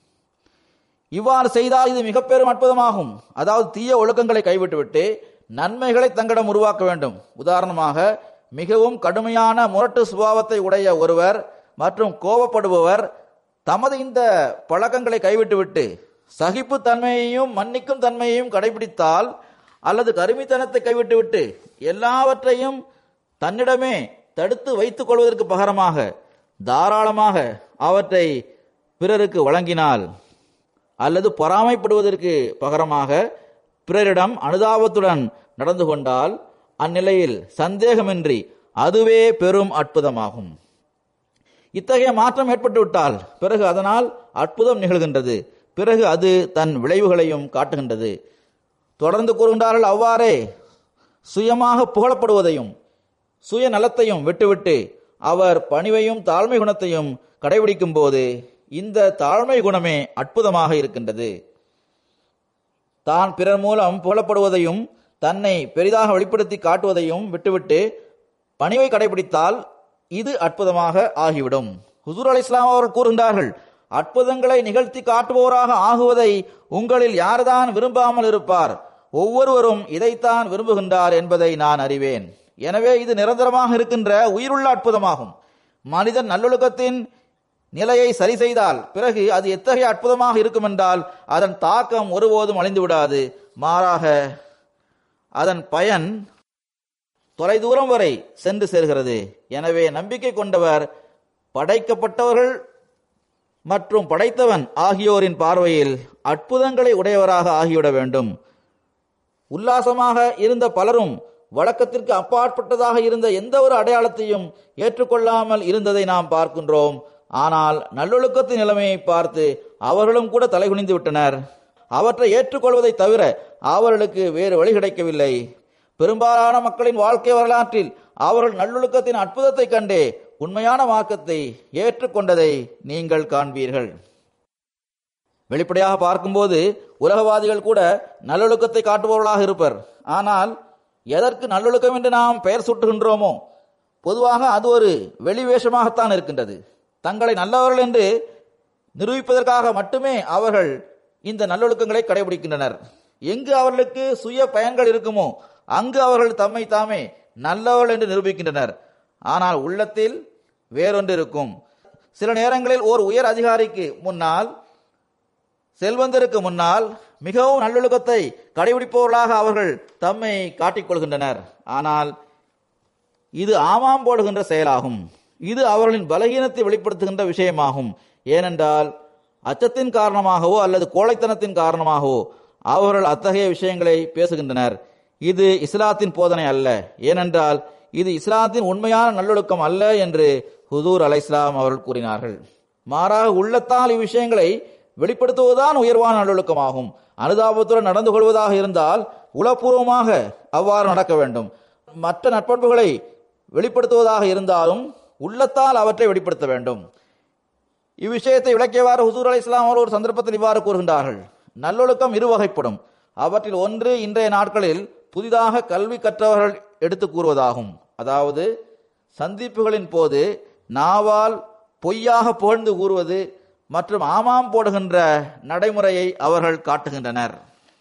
இவ்வாறு செய்தால் இது மிக பெரும் அற்புதமாகும் அதாவது தீய ஒழுக்கங்களை கைவிட்டுவிட்டு நன்மைகளை தங்களிடம் உருவாக்க வேண்டும் உதாரணமாக மிகவும் கடுமையான முரட்டு சுபாவத்தை உடைய ஒருவர் மற்றும் கோபப்படுபவர் தமது இந்த பழக்கங்களை கைவிட்டுவிட்டு சகிப்பு தன்மையையும் மன்னிக்கும் தன்மையையும் கடைபிடித்தால் அல்லது கருமித்தனத்தை கைவிட்டுவிட்டு எல்லாவற்றையும் தன்னிடமே தடுத்து வைத்துக் கொள்வதற்கு பகரமாக தாராளமாக அவற்றை பிறருக்கு வழங்கினால் அல்லது பொறாமைப்படுவதற்கு பகரமாக பிறரிடம் அனுதாபத்துடன் நடந்து கொண்டால் அந்நிலையில் சந்தேகமின்றி அதுவே பெரும் அற்புதமாகும் இத்தகைய மாற்றம் ஏற்பட்டுவிட்டால் பிறகு அதனால் அற்புதம் நிகழ்கின்றது பிறகு அது தன் விளைவுகளையும் காட்டுகின்றது தொடர்ந்து கூறுகின்றார்கள் அவ்வாறே சுயமாக புகழப்படுவதையும் சுய நலத்தையும் விட்டுவிட்டு அவர் பணிவையும் தாழ்மை குணத்தையும் கடைபிடிக்கும் போது இந்த தாழ்மை குணமே அற்புதமாக இருக்கின்றது தான் பிறர் மூலம் புகழப்படுவதையும் தன்னை பெரிதாக வெளிப்படுத்தி காட்டுவதையும் விட்டுவிட்டு பணிவை கடைபிடித்தால் இது அற்புதமாக ஆகிவிடும் ஹுசூர் அலி இஸ்லாம் அவர்கள் கூறுகின்றார்கள் அற்புதங்களை நிகழ்த்தி காட்டுபவராக ஆகுவதை உங்களில் யார்தான் விரும்பாமல் இருப்பார் ஒவ்வொருவரும் இதைத்தான் விரும்புகின்றார் என்பதை நான் அறிவேன் எனவே இது நிரந்தரமாக இருக்கின்ற உயிருள்ள அற்புதமாகும் மனிதன் நல்லொழுக்கத்தின் நிலையை சரி செய்தால் பிறகு அது எத்தகைய அற்புதமாக இருக்கும் என்றால் அதன் தாக்கம் ஒருபோதும் அழிந்து விடாது மாறாக அதன் பயன் தொலைதூரம் வரை சென்று சேர்கிறது எனவே நம்பிக்கை கொண்டவர் படைக்கப்பட்டவர்கள் மற்றும் படைத்தவன் ஆகியோரின் பார்வையில் அற்புதங்களை உடையவராக ஆகிவிட வேண்டும் உல்லாசமாக இருந்த பலரும் வழக்கத்திற்கு அப்பாற்பட்டதாக இருந்த எந்த ஒரு அடையாளத்தையும் ஏற்றுக்கொள்ளாமல் இருந்ததை நாம் பார்க்கின்றோம் ஆனால் நல்லொழுக்கத்தின் நிலைமையை பார்த்து அவர்களும் கூட தலைகுனிந்து விட்டனர் அவற்றை ஏற்றுக்கொள்வதை தவிர அவர்களுக்கு வேறு வழி கிடைக்கவில்லை பெரும்பாலான மக்களின் வாழ்க்கை வரலாற்றில் அவர்கள் நல்லொழுக்கத்தின் அற்புதத்தை கண்டே உண்மையான மார்க்கத்தை ஏற்றுக்கொண்டதை நீங்கள் காண்பீர்கள் வெளிப்படையாக பார்க்கும்போது உலகவாதிகள் கூட நல்லொழுக்கத்தை காட்டுபவர்களாக இருப்பர் ஆனால் எதற்கு நல்லொழுக்கம் என்று நாம் பெயர் சூட்டுகின்றோமோ பொதுவாக அது ஒரு வெளிவேஷமாகத்தான் இருக்கின்றது தங்களை நல்லவர்கள் என்று நிரூபிப்பதற்காக மட்டுமே அவர்கள் இந்த நல்லொழுக்கங்களை கடைபிடிக்கின்றனர் எங்கு அவர்களுக்கு சுய பயன்கள் இருக்குமோ அங்கு அவர்கள் தம்மை தாமே நல்லவர்கள் என்று நிரூபிக்கின்றனர் ஆனால் உள்ளத்தில் வேறொன்று இருக்கும் சில நேரங்களில் ஓர் உயர் அதிகாரிக்கு முன்னால் செல்வந்தருக்கு முன்னால் மிகவும் நல்லொழுக்கத்தை கடைபிடிப்பவர்களாக அவர்கள் தம்மை காட்டிக் கொள்கின்றனர் ஆனால் இது ஆமாம் போடுகின்ற செயலாகும் இது அவர்களின் பலகீனத்தை வெளிப்படுத்துகின்ற விஷயமாகும் ஏனென்றால் அச்சத்தின் காரணமாகவோ அல்லது கோழைத்தனத்தின் காரணமாகவோ அவர்கள் அத்தகைய விஷயங்களை பேசுகின்றனர் இது இஸ்லாத்தின் போதனை அல்ல ஏனென்றால் இது இஸ்லாத்தின் உண்மையான நல்லொழுக்கம் அல்ல என்று ஹுதூர் அலை இஸ்லாம் அவர்கள் கூறினார்கள் மாறாக உள்ளத்தால் இவ்விஷயங்களை வெளிப்படுத்துவதுதான் உயர்வான நல்லொழுக்கமாகும் அனுதாபத்துடன் நடந்து கொள்வதாக இருந்தால் உளப்பூர்வமாக அவ்வாறு நடக்க வேண்டும் மற்ற நட்பண்புகளை வெளிப்படுத்துவதாக இருந்தாலும் உள்ளத்தால் அவற்றை வெளிப்படுத்த வேண்டும் இவ்விஷயத்தை விளக்கியவாறு ஹுசூர் அலி இஸ்லாம் அவர்கள் ஒரு சந்தர்ப்பத்தில் இவ்வாறு கூறுகின்றார்கள் நல்லொழுக்கம் இரு வகைப்படும் அவற்றில் ஒன்று இன்றைய நாட்களில் புதிதாக கல்வி கற்றவர்கள் எடுத்து கூறுவதாகும் அதாவது சந்திப்புகளின் போது நாவால் பொய்யாக புகழ்ந்து கூறுவது மற்றும் ஆமாம் போடுகின்ற நடைமுறையை அவர்கள் காட்டுகின்றனர்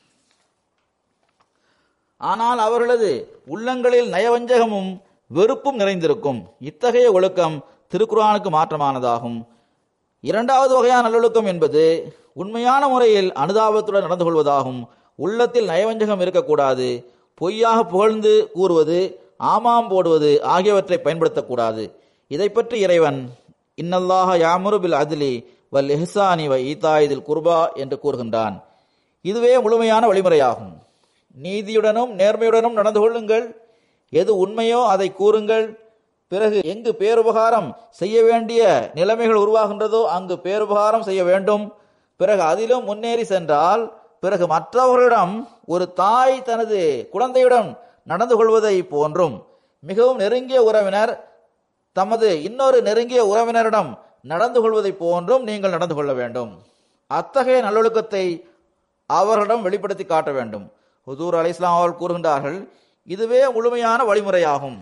ஆனால் அவர்களது உள்ளங்களில் நயவஞ்சகமும் வெறுப்பும் நிறைந்திருக்கும் இத்தகைய ஒழுக்கம் திருக்குரானுக்கு மாற்றமானதாகும் இரண்டாவது வகையான நல்லொழுக்கம் என்பது உண்மையான முறையில் அனுதாபத்துடன் நடந்து கொள்வதாகும் உள்ளத்தில் நயவஞ்சகம் இருக்கக்கூடாது பொய்யாக புகழ்ந்து கூறுவது ஆமாம் போடுவது ஆகியவற்றை பயன்படுத்தக்கூடாது இதை பற்றி இறைவன் இன்னல்லாஹ யாமுரு பில் அதிலி வல் எஹ்சானி வ ஈதாயிதில் குர்பா என்று கூறுகின்றான் இதுவே முழுமையான வழிமுறையாகும் நீதியுடனும் நேர்மையுடனும் நடந்து கொள்ளுங்கள் எது உண்மையோ அதை கூறுங்கள் பிறகு எங்கு பேருபகாரம் செய்ய வேண்டிய நிலைமைகள் உருவாகின்றதோ அங்கு பேருபகாரம் செய்ய வேண்டும் பிறகு அதிலும் முன்னேறி சென்றால் பிறகு மற்றவர்களிடம் ஒரு தாய் தனது குழந்தையுடன் நடந்து கொள்வதை போன்றும் மிகவும் நெருங்கிய உறவினர் தமது இன்னொரு நெருங்கிய உறவினரிடம் நடந்து கொள்வதை போன்றும் நீங்கள் நடந்து கொள்ள வேண்டும் அத்தகைய நல்லொழுக்கத்தை அவர்களிடம் வெளிப்படுத்தி காட்ட வேண்டும் ஹுதூர் அலி இஸ்லாம் அவர்கள் கூறுகின்றார்கள் இதுவே முழுமையான வழிமுறையாகும்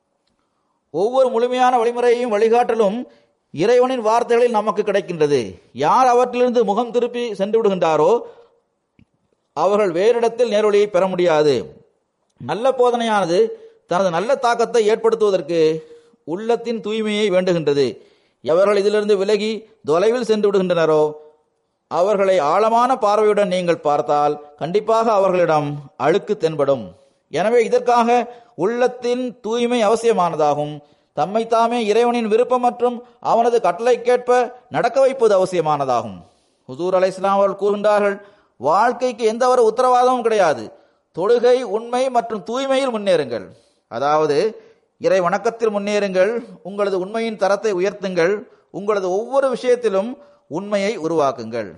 ஒவ்வொரு முழுமையான வழிமுறையையும் வழிகாட்டலும் இறைவனின் வார்த்தைகளில் நமக்கு கிடைக்கின்றது யார் அவற்றிலிருந்து முகம் திருப்பி சென்று விடுகின்றாரோ அவர்கள் வேறிடத்தில் நேரொலியை பெற முடியாது நல்ல போதனையானது தனது நல்ல தாக்கத்தை ஏற்படுத்துவதற்கு உள்ளத்தின் தூய்மையை வேண்டுகின்றது எவர்கள் இதிலிருந்து விலகி தொலைவில் சென்று விடுகின்றனரோ அவர்களை ஆழமான பார்வையுடன் நீங்கள் பார்த்தால் கண்டிப்பாக அவர்களிடம் அழுக்கு தென்படும் எனவே இதற்காக உள்ளத்தின் தூய்மை அவசியமானதாகும் தம்மை தாமே இறைவனின் விருப்பம் மற்றும் அவனது கட்டளைக்கேற்ப நடக்க வைப்பது அவசியமானதாகும் ஹுசூர் அலை இஸ்லாம் அவர்கள் கூறுகின்றார்கள் வாழ்க்கைக்கு எந்த ஒரு உத்தரவாதமும் கிடையாது தொழுகை உண்மை மற்றும் தூய்மையில் முன்னேறுங்கள் அதாவது இறை வணக்கத்தில் முன்னேறுங்கள் உங்களது உண்மையின் தரத்தை உயர்த்துங்கள் உங்களது ஒவ்வொரு விஷயத்திலும் உண்மையை உருவாக்குங்கள்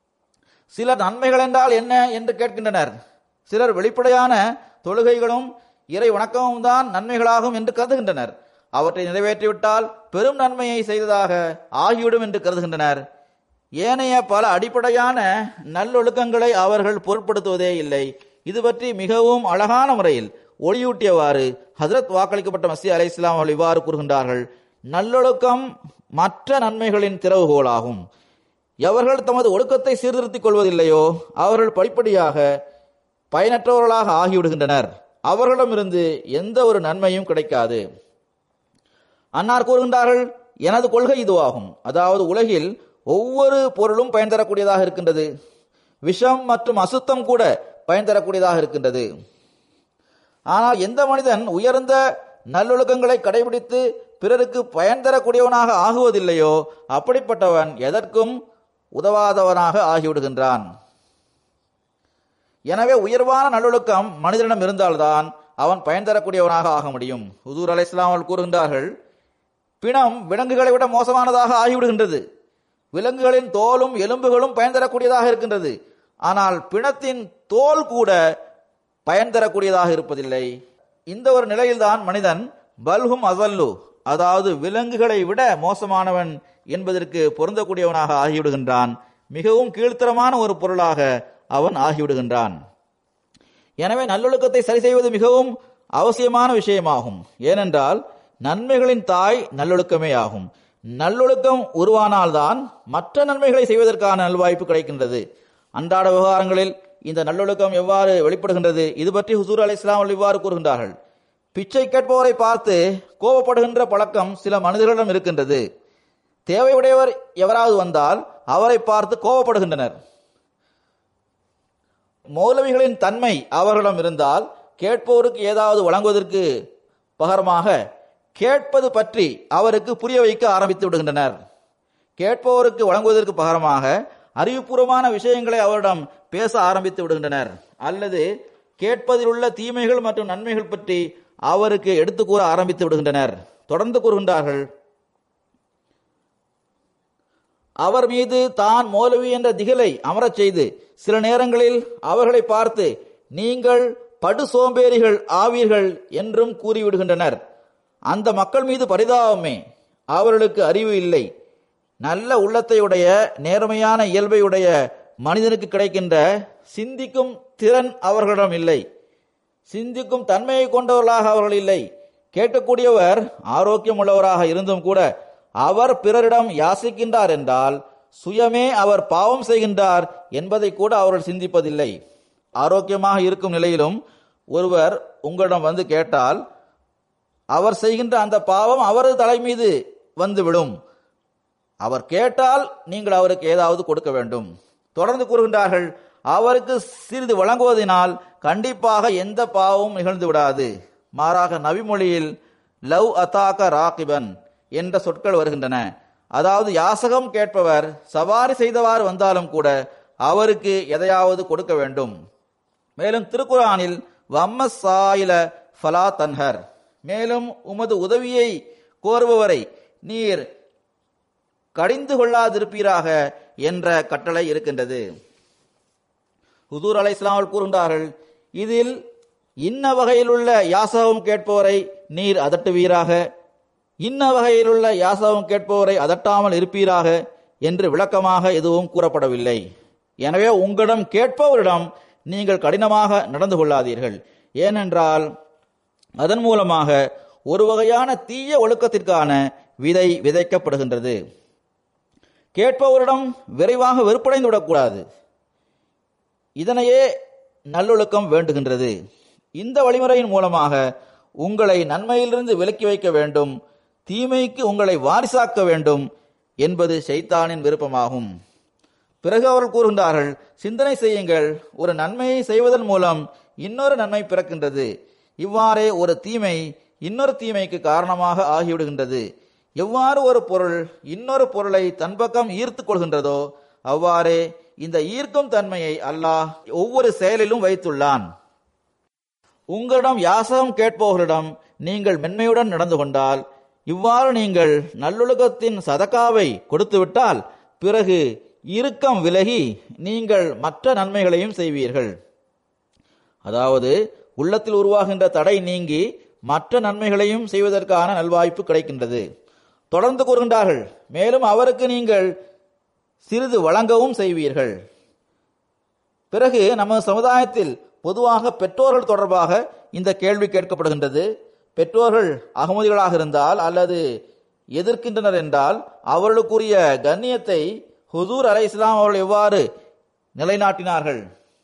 சிலர் நன்மைகள் என்றால் என்ன என்று கேட்கின்றனர் சிலர் வெளிப்படையான தொழுகைகளும் இறை வணக்கமும் தான் நன்மைகளாகும் என்று கருதுகின்றனர் அவற்றை நிறைவேற்றிவிட்டால் பெரும் நன்மையை செய்ததாக ஆகிவிடும் என்று கருதுகின்றனர் ஏனைய பல அடிப்படையான நல்லொழுக்கங்களை அவர்கள் பொருட்படுத்துவதே இல்லை இது பற்றி மிகவும் அழகான முறையில் ஒளியூட்டியவாறு ஹசரத் வாக்களிக்கப்பட்ட மசி அலை இஸ்லாம் அவர்கள் இவ்வாறு கூறுகின்றார்கள் நல்லொழுக்கம் மற்ற நன்மைகளின் திறவுகோலாகும் எவர்கள் தமது ஒழுக்கத்தை சீர்திருத்திக் கொள்வதில்லையோ அவர்கள் படிப்படியாக பயனற்றவர்களாக ஆகிவிடுகின்றனர் அவர்களிடமிருந்து எந்த ஒரு நன்மையும் கிடைக்காது அன்னார் கூறுகின்றார்கள் எனது கொள்கை இதுவாகும் அதாவது உலகில் ஒவ்வொரு பொருளும் பயன் தரக்கூடியதாக இருக்கின்றது விஷம் மற்றும் அசுத்தம் கூட பயன் தரக்கூடியதாக இருக்கின்றது ஆனால் எந்த மனிதன் உயர்ந்த நல்லொழுக்கங்களை கடைபிடித்து பிறருக்கு பயன் தரக்கூடியவனாக ஆகுவதில்லையோ அப்படிப்பட்டவன் எதற்கும் உதவாதவனாக ஆகிவிடுகின்றான் எனவே உயர்வான நல்லொழுக்கம் மனிதனிடம் இருந்தால்தான் அவன் பயன் தரக்கூடியவனாக ஆக முடியும் ஹுதூர் அலை இஸ்லாமல் கூறுகின்றார்கள் பிணம் விலங்குகளை விட மோசமானதாக ஆகிவிடுகின்றது விலங்குகளின் தோலும் எலும்புகளும் பயன் தரக்கூடியதாக இருக்கின்றது ஆனால் பிணத்தின் தோல் கூட பயன் தரக்கூடியதாக இருப்பதில்லை இந்த ஒரு நிலையில்தான் மனிதன் பல்ஹும் அசல்லு அதாவது விலங்குகளை விட மோசமானவன் என்பதற்கு பொருந்தக்கூடியவனாக ஆகிவிடுகின்றான் மிகவும் கீழ்த்தரமான ஒரு பொருளாக அவன் ஆகிவிடுகின்றான் எனவே நல்லொழுக்கத்தை சரி செய்வது மிகவும் அவசியமான விஷயமாகும் ஏனென்றால் நன்மைகளின் தாய் நல்லொழுக்கமே ஆகும் நல்லொழுக்கம் உருவானால்தான் மற்ற நன்மைகளை செய்வதற்கான நல்வாய்ப்பு கிடைக்கின்றது அன்றாட விவகாரங்களில் இந்த நல்லொழுக்கம் எவ்வாறு வெளிப்படுகின்றது இது பற்றி ஹுசூர் அலி இஸ்லாம் இவ்வாறு கூறுகின்றார்கள் பிச்சை கேட்பவரை பார்த்து கோபப்படுகின்ற பழக்கம் சில மனிதர்களிடம் இருக்கின்றது தேவையுடையவர் எவராவது வந்தால் அவரை பார்த்து கோபப்படுகின்றனர் மௌலவிகளின் தன்மை அவர்களிடம் இருந்தால் கேட்பவருக்கு ஏதாவது வழங்குவதற்கு பகரமாக கேட்பது பற்றி அவருக்கு புரிய வைக்க ஆரம்பித்து விடுகின்றனர் கேட்பவருக்கு வழங்குவதற்கு பகரமாக அறிவுபூர்வமான விஷயங்களை அவரிடம் பேச ஆரம்பித்து விடுகின்றனர் அல்லது கேட்பதில் உள்ள தீமைகள் மற்றும் நன்மைகள் பற்றி அவருக்கு எடுத்து கூற ஆரம்பித்து விடுகின்றனர் தொடர்ந்து கூறுகின்றார்கள் அவர் மீது தான் மௌலவி என்ற திகிலை அமரச் செய்து சில நேரங்களில் அவர்களை பார்த்து நீங்கள் படு சோம்பேறிகள் ஆவீர்கள் என்றும் கூறிவிடுகின்றனர் அந்த மக்கள் மீது பரிதாபமே அவர்களுக்கு அறிவு இல்லை நல்ல உள்ளத்தையுடைய நேர்மையான இயல்பையுடைய மனிதனுக்கு கிடைக்கின்ற சிந்திக்கும் திறன் அவர்களிடம் இல்லை சிந்திக்கும் தன்மையை கொண்டவர்களாக அவர்கள் இல்லை கேட்கக்கூடியவர் ஆரோக்கியம் உள்ளவராக இருந்தும் கூட அவர் பிறரிடம் யாசிக்கின்றார் என்றால் சுயமே அவர் பாவம் செய்கின்றார் என்பதை கூட அவர்கள் சிந்திப்பதில்லை ஆரோக்கியமாக இருக்கும் நிலையிலும் ஒருவர் உங்களிடம் வந்து கேட்டால் அவர் செய்கின்ற அந்த பாவம் அவரது தலை மீது வந்துவிடும் அவர் கேட்டால் நீங்கள் அவருக்கு ஏதாவது கொடுக்க வேண்டும் தொடர்ந்து கூறுகின்றார்கள் அவருக்கு சிறிது வழங்குவதனால் கண்டிப்பாக எந்த பாவமும் நிகழ்ந்து விடாது மாறாக நபிமொழியில் லவ் அத்தாக்க ராகிபன் என்ற சொற்கள் வருகின்றன அதாவது யாசகம் கேட்பவர் சவாரி செய்தவாறு வந்தாலும் கூட அவருக்கு எதையாவது கொடுக்க வேண்டும் மேலும் திருக்குரானில் வம்ம சாயில ஃபலா தன்ஹர் மேலும் உமது உதவியை கோருபவரை நீர் கடிந்து கொள்ளாதிருப்பீராக என்ற கட்டளை இருக்கின்றது ஹுதூர் அலை இஸ்லாமல் கூறுகின்றார்கள் இதில் இன்ன வகையில் உள்ள யாசகம் கேட்பவரை நீர் அதட்டுவீராக இன்ன வகையில் உள்ள யாசகம் கேட்பவரை அதட்டாமல் இருப்பீராக என்று விளக்கமாக எதுவும் கூறப்படவில்லை எனவே உங்களிடம் கேட்பவரிடம் நீங்கள் கடினமாக நடந்து கொள்ளாதீர்கள் ஏனென்றால் அதன் மூலமாக ஒரு வகையான தீய ஒழுக்கத்திற்கான விதை விதைக்கப்படுகின்றது கேட்பவரிடம் விரைவாக வெறுப்படைந்து விடக்கூடாது இதனையே நல்லொழுக்கம் வேண்டுகின்றது இந்த வழிமுறையின் மூலமாக உங்களை நன்மையிலிருந்து விலக்கி வைக்க வேண்டும் தீமைக்கு உங்களை வாரிசாக்க வேண்டும் என்பது ஷைத்தானின் விருப்பமாகும் பிறகு அவர்கள் கூறுகின்றார்கள் சிந்தனை செய்யுங்கள் ஒரு நன்மையை செய்வதன் மூலம் இன்னொரு நன்மை பிறக்கின்றது இவ்வாறே ஒரு தீமை இன்னொரு தீமைக்கு காரணமாக ஆகிவிடுகின்றது எவ்வாறு ஒரு பொருள் இன்னொரு பொருளை தன் பக்கம் ஈர்த்து கொள்கின்றதோ அவ்வாறே இந்த ஈர்க்கும் தன்மையை அல்லாஹ் ஒவ்வொரு செயலிலும் வைத்துள்ளான் உங்களிடம் யாசகம் கேட்பவர்களிடம் நீங்கள் மென்மையுடன் நடந்து கொண்டால் இவ்வாறு நீங்கள் நல்லொழுக்கத்தின் சதக்காவை கொடுத்துவிட்டால் பிறகு இறுக்கம் விலகி நீங்கள் மற்ற நன்மைகளையும் செய்வீர்கள் அதாவது உள்ளத்தில் உருவாகின்ற தடை நீங்கி மற்ற நன்மைகளையும் செய்வதற்கான நல்வாய்ப்பு கிடைக்கின்றது தொடர்ந்து கூறுகின்றார்கள் மேலும் அவருக்கு நீங்கள் சிறிது வழங்கவும் செய்வீர்கள் பிறகு நமது சமுதாயத்தில் பொதுவாக பெற்றோர்கள் தொடர்பாக இந்த கேள்வி கேட்கப்படுகின்றது பெற்றோர்கள் அகமதிகளாக இருந்தால் அல்லது எதிர்க்கின்றனர் என்றால் அவர்களுக்குரிய கண்ணியத்தை ஹுதூர் அலை இஸ்லாம் அவர்கள் எவ்வாறு நிலைநாட்டினார்கள்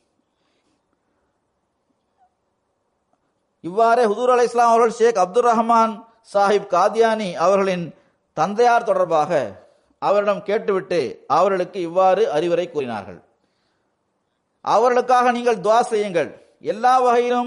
இவ்வாறே ஹுதூர் அலை இஸ்லாம் அவர்கள் ஷேக் அப்துல் ரஹ்மான் சாஹிப் காதியானி அவர்களின் தந்தையார் தொடர்பாக அவரிடம் கேட்டுவிட்டு அவர்களுக்கு இவ்வாறு அறிவுரை கூறினார்கள் அவர்களுக்காக நீங்கள் துவா செய்யுங்கள் எல்லா வகையிலும்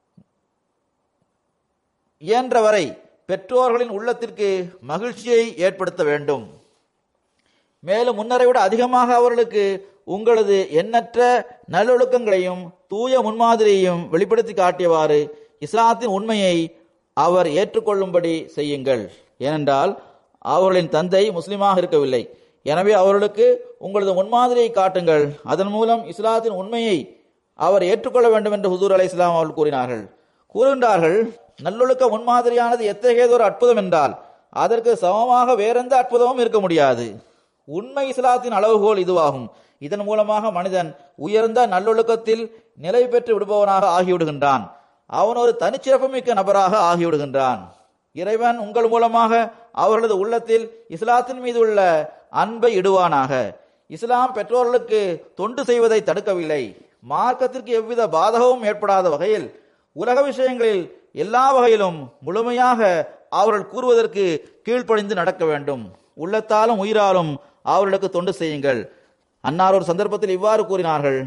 இயன்றவரை பெற்றோர்களின் உள்ளத்திற்கு மகிழ்ச்சியை ஏற்படுத்த வேண்டும் மேலும் முன்னரை விட அதிகமாக அவர்களுக்கு உங்களது எண்ணற்ற நல்லொழுக்கங்களையும் தூய முன்மாதிரியையும் வெளிப்படுத்தி காட்டியவாறு இஸ்லாத்தின் உண்மையை அவர் ஏற்றுக்கொள்ளும்படி செய்யுங்கள் ஏனென்றால் அவர்களின் தந்தை முஸ்லிமாக இருக்கவில்லை எனவே அவர்களுக்கு உங்களது முன்மாதிரியை காட்டுங்கள் அதன் மூலம் இஸ்லாத்தின் உண்மையை அவர் ஏற்றுக்கொள்ள வேண்டும் என்று ஹுதூர் அலை இஸ்லாம் அவர்கள் கூறினார்கள் கூறுகின்றார்கள் நல்லொழுக்க முன்மாதிரியானது எத்தகையதொரு அற்புதம் என்றால் அதற்கு சமமாக வேறெந்த அற்புதமும் இருக்க முடியாது உண்மை இஸ்லாத்தின் அளவுகோல் இதுவாகும் இதன் மூலமாக மனிதன் உயர்ந்த நல்லொழுக்கத்தில் நிலை பெற்று விடுபவனாக ஆகிவிடுகின்றான் அவன் ஒரு தனிச்சிறப்புமிக்க நபராக ஆகிவிடுகின்றான் இறைவன் உங்கள் மூலமாக அவர்களது உள்ளத்தில் இஸ்லாத்தின் மீது உள்ள அன்பை இடுவானாக இஸ்லாம் பெற்றோர்களுக்கு தொண்டு செய்வதை தடுக்கவில்லை மார்க்கத்திற்கு எவ்வித பாதகமும் ஏற்படாத வகையில் உலக விஷயங்களில் எல்லா வகையிலும் முழுமையாக அவர்கள் கூறுவதற்கு கீழ்ப்படிந்து நடக்க வேண்டும் உள்ளத்தாலும் உயிராலும் அவர்களுக்கு தொண்டு செய்யுங்கள் அன்னார் ஒரு சந்தர்ப்பத்தில் இவ்வாறு கூறினார்கள்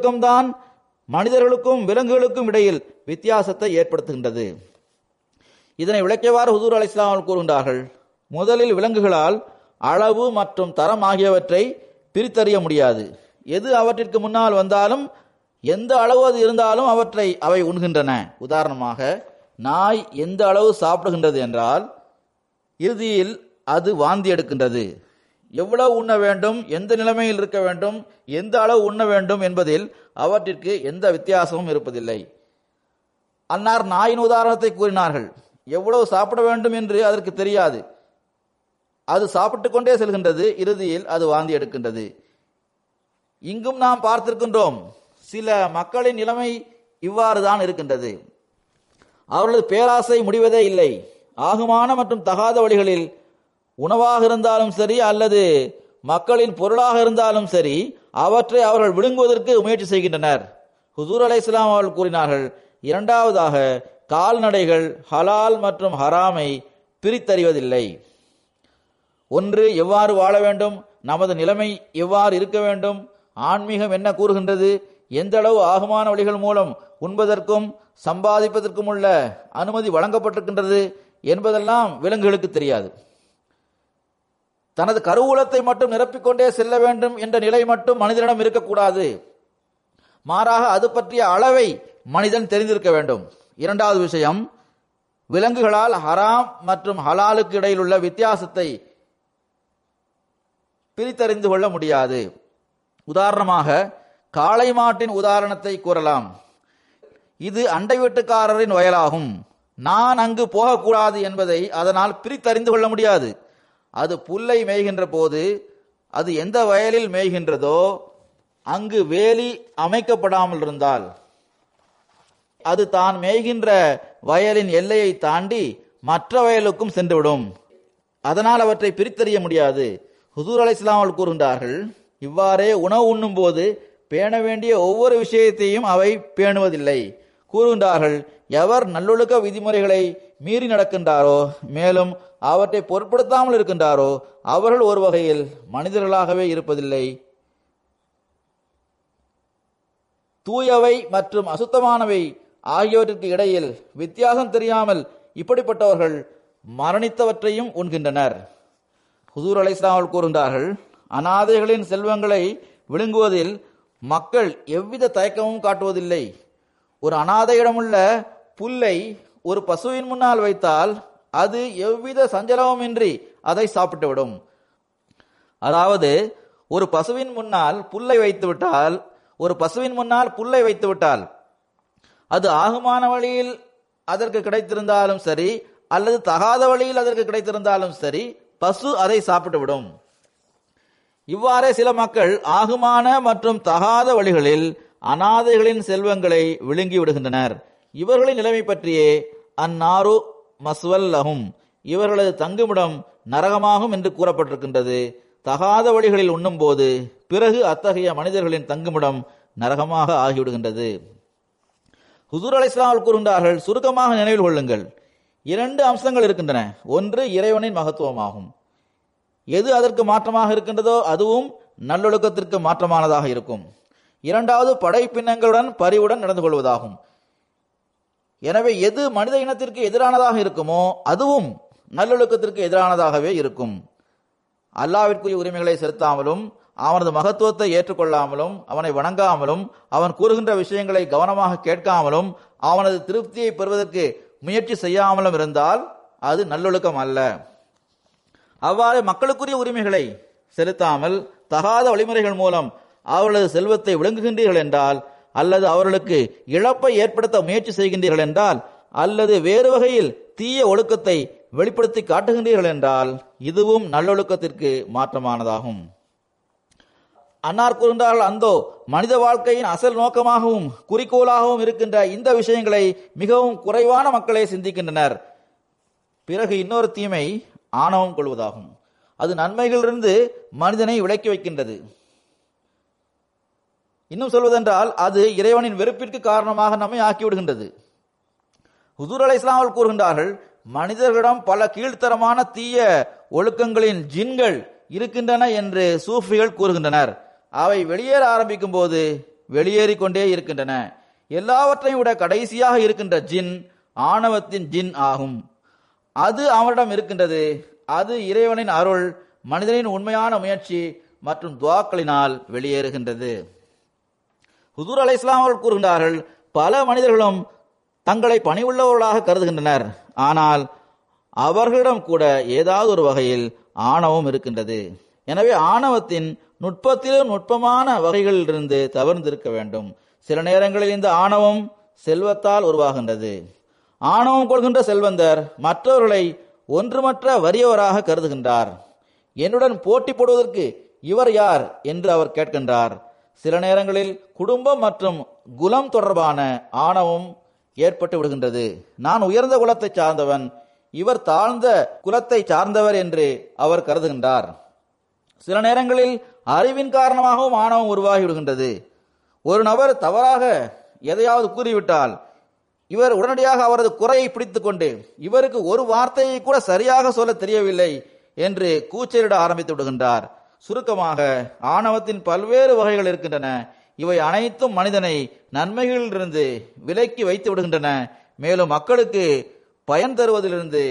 நல்லொழுக்கம்தான் மனிதர்களுக்கும் விலங்குகளுக்கும் இடையில் வித்தியாசத்தை ஏற்படுத்துகின்றது இதனை விளக்கியவாறு ஹுதூர் அலி இஸ்லாம் கூறுகின்றார்கள் முதலில் விலங்குகளால் அளவு மற்றும் தரம் ஆகியவற்றை பிரித்தறிய முடியாது எது அவற்றிற்கு முன்னால் வந்தாலும் எந்த அளவு அது இருந்தாலும் அவற்றை அவை உண்கின்றன உதாரணமாக நாய் எந்த அளவு சாப்பிடுகின்றது என்றால் இறுதியில் அது வாந்தி எடுக்கின்றது எவ்வளவு உண்ண வேண்டும் எந்த நிலைமையில் இருக்க வேண்டும் எந்த அளவு உண்ண வேண்டும் என்பதில் அவற்றிற்கு எந்த வித்தியாசமும் இருப்பதில்லை அன்னார் நாயின் உதாரணத்தை கூறினார்கள் எவ்வளவு சாப்பிட வேண்டும் என்று அதற்கு தெரியாது அது சாப்பிட்டுக் கொண்டே செல்கின்றது இறுதியில் அது வாந்தி எடுக்கின்றது இங்கும் நாம் பார்த்திருக்கின்றோம் சில மக்களின் நிலைமை இவ்வாறு தான் இருக்கின்றது அவர்களது பேராசை முடிவதே இல்லை ஆகுமான மற்றும் தகாத வழிகளில் உணவாக இருந்தாலும் சரி அல்லது மக்களின் பொருளாக இருந்தாலும் சரி அவற்றை அவர்கள் விழுங்குவதற்கு முயற்சி செய்கின்றனர் ஹுசூர் அலை இஸ்லாம் அவர்கள் கூறினார்கள் இரண்டாவதாக கால்நடைகள் ஹலால் மற்றும் ஹராமை பிரித்தறிவதில்லை ஒன்று எவ்வாறு வாழ வேண்டும் நமது நிலைமை எவ்வாறு இருக்க வேண்டும் ஆன்மீகம் என்ன கூறுகின்றது எந்த அளவு ஆகுமான வழிகள் மூலம் உண்பதற்கும் சம்பாதிப்பதற்கும் உள்ள அனுமதி வழங்கப்பட்டிருக்கின்றது என்பதெல்லாம் விலங்குகளுக்கு தெரியாது தனது கருவூலத்தை மட்டும் நிரப்பிக்கொண்டே செல்ல வேண்டும் என்ற நிலை மட்டும் மனிதனிடம் இருக்கக்கூடாது மாறாக அது பற்றிய அளவை மனிதன் தெரிந்திருக்க வேண்டும் இரண்டாவது விஷயம் விலங்குகளால் ஹராம் மற்றும் ஹலாலுக்கு இடையில் உள்ள வித்தியாசத்தை பிரித்தறிந்து கொள்ள முடியாது உதாரணமாக காளை மாட்டின் உதாரணத்தை கூறலாம் இது அண்டை வீட்டுக்காரரின் வயலாகும் நான் அங்கு போகக்கூடாது என்பதை அதனால் பிரித்தறிந்து கொள்ள முடியாது அது புல்லை மேய்கின்ற போது அது எந்த வயலில் மேய்கின்றதோ அங்கு வேலி அமைக்கப்படாமல் இருந்தால் அது தான் மேய்கின்ற வயலின் எல்லையை தாண்டி மற்ற வயலுக்கும் சென்றுவிடும் அதனால் அவற்றை பிரித்தறிய முடியாது ஹுசூர் அலை இஸ்லாம் கூறுகின்றார்கள் இவ்வாறே உணவு உண்ணும் போது பேண வேண்டிய ஒவ்வொரு விஷயத்தையும் அவை பேணுவதில்லை கூறுகின்றார்கள் எவர் நல்லொழுக்க விதிமுறைகளை மீறி நடக்கின்றாரோ மேலும் அவற்றை பொருட்படுத்தாமல் இருக்கின்றாரோ அவர்கள் ஒரு வகையில் மனிதர்களாகவே இருப்பதில்லை தூயவை மற்றும் அசுத்தமானவை ஆகியவற்றிற்கு இடையில் வித்தியாசம் தெரியாமல் இப்படிப்பட்டவர்கள் மரணித்தவற்றையும் உண்கின்றனர் ஹுசூர் அலை இஸ்லாம் கூறுகின்றார்கள் அனாதைகளின் செல்வங்களை விழுங்குவதில் மக்கள் எவ்வித தயக்கமும் காட்டுவதில்லை ஒரு அனாதையிடமுள்ள புல்லை ஒரு பசுவின் முன்னால் வைத்தால் அது எவ்வித சஞ்சலமுமின்றி அதை சாப்பிட்டுவிடும் அதாவது ஒரு பசுவின் முன்னால் புல்லை வைத்து விட்டால் ஒரு பசுவின் முன்னால் புல்லை வைத்து விட்டால் அது ஆகுமான வழியில் அதற்கு கிடைத்திருந்தாலும் சரி அல்லது தகாத வழியில் அதற்கு கிடைத்திருந்தாலும் சரி பசு அதை சாப்பிட்டு விடும் இவ்வாறே சில மக்கள் ஆகுமான மற்றும் தகாத வழிகளில் அனாதைகளின் செல்வங்களை விழுங்கி விடுகின்றனர் இவர்களின் நிலைமை பற்றியே அந்நாரு மஸ்வல்லஹும் இவர்களது தங்குமிடம் நரகமாகும் என்று கூறப்பட்டிருக்கின்றது தகாத வழிகளில் உண்ணும்போது பிறகு அத்தகைய மனிதர்களின் தங்குமிடம் நரகமாக ஆகிவிடுகின்றது ஹுசூர் அலை இஸ்லாம் கூறுகின்றார்கள் சுருக்கமாக நினைவில் கொள்ளுங்கள் இரண்டு அம்சங்கள் இருக்கின்றன ஒன்று இறைவனின் மகத்துவமாகும் எது அதற்கு மாற்றமாக இருக்கின்றதோ அதுவும் நல்லொழுக்கத்திற்கு மாற்றமானதாக இருக்கும் இரண்டாவது படைப்பின்னங்களுடன் பரிவுடன் நடந்து கொள்வதாகும் எனவே எது மனித இனத்திற்கு எதிரானதாக இருக்குமோ அதுவும் நல்லொழுக்கத்திற்கு எதிரானதாகவே இருக்கும் அல்லாவிற்குரிய உரிமைகளை செலுத்தாமலும் அவனது மகத்துவத்தை ஏற்றுக்கொள்ளாமலும் அவனை வணங்காமலும் அவன் கூறுகின்ற விஷயங்களை கவனமாக கேட்காமலும் அவனது திருப்தியை பெறுவதற்கு முயற்சி செய்யாமலும் இருந்தால் அது நல்லொழுக்கம் அல்ல அவ்வாறு மக்களுக்குரிய உரிமைகளை செலுத்தாமல் தகாத வழிமுறைகள் மூலம் அவர்களது செல்வத்தை விளங்குகின்றீர்கள் என்றால் அல்லது அவர்களுக்கு இழப்பை ஏற்படுத்த முயற்சி செய்கின்றீர்கள் என்றால் அல்லது வேறு வகையில் தீய ஒழுக்கத்தை வெளிப்படுத்தி காட்டுகின்றீர்கள் என்றால் இதுவும் நல்லொழுக்கத்திற்கு மாற்றமானதாகும் அன்னார் கூறுகின்றார்கள் அந்தோ மனித வாழ்க்கையின் அசல் நோக்கமாகவும் குறிக்கோளாகவும் இருக்கின்ற இந்த விஷயங்களை மிகவும் குறைவான மக்களே சிந்திக்கின்றனர் பிறகு இன்னொரு தீமை ஆணவம் கொள்வதாகும் அது நன்மைகளிலிருந்து மனிதனை விலக்கி வைக்கின்றது இன்னும் சொல்வதென்றால் அது இறைவனின் வெறுப்பிற்கு காரணமாக நம்மை ஆக்கிவிடுகின்றது ஹுசூர் அலை இஸ்லாமல் கூறுகின்றார்கள் மனிதர்களிடம் பல கீழ்த்தரமான தீய ஒழுக்கங்களின் ஜின்கள் இருக்கின்றன என்று சூஃபிகள் கூறுகின்றனர் அவை வெளியேற ஆரம்பிக்கும் போது வெளியேறிக் கொண்டே இருக்கின்றன எல்லாவற்றையும் விட கடைசியாக இருக்கின்ற ஜின் ஆணவத்தின் ஜின் ஆகும் அது அவனிடம் இருக்கின்றது அது இறைவனின் அருள் மனிதனின் உண்மையான முயற்சி மற்றும் துவாக்களினால் வெளியேறுகின்றது ஹுதூர் அலை இஸ்லாம் அவர்கள் கூறுகின்றார்கள் பல மனிதர்களும் தங்களை பணிவுள்ளவர்களாக கருதுகின்றனர் ஆனால் அவர்களிடம் கூட ஏதாவது ஒரு வகையில் ஆணவம் இருக்கின்றது எனவே ஆணவத்தின் நுட்பத்திலும் நுட்பமான வகைகளிலிருந்து தவிர்ந்திருக்க வேண்டும் சில நேரங்களில் இந்த ஆணவம் செல்வத்தால் உருவாகின்றது ஆணவம் கொள்கின்ற செல்வந்தர் மற்றவர்களை ஒன்றுமற்ற வறியவராக கருதுகின்றார் என்னுடன் போட்டி போடுவதற்கு இவர் யார் என்று அவர் கேட்கின்றார் சில நேரங்களில் குடும்பம் மற்றும் குலம் தொடர்பான ஆணவம் ஏற்பட்டு விடுகின்றது நான் உயர்ந்த குலத்தை சார்ந்தவன் இவர் தாழ்ந்த குலத்தை சார்ந்தவர் என்று அவர் கருதுகின்றார் சில நேரங்களில் அறிவின் காரணமாகவும் ஆணவம் உருவாகி விடுகின்றது ஒரு நபர் தவறாக எதையாவது கூறிவிட்டால் இவர் உடனடியாக அவரது குறையை பிடித்துக் கொண்டு இவருக்கு ஒரு வார்த்தையை கூட சரியாக சொல்ல தெரியவில்லை என்று கூச்சலிட ஆரம்பித்து விடுகின்றார் சுருக்கமாக ஆணவத்தின் பல்வேறு வகைகள் இருக்கின்றன இவை அனைத்தும் மனிதனை நன்மைகளிலிருந்து விலக்கி வைத்து விடுகின்றன மேலும் மக்களுக்கு பயன் தருவதிலிருந்து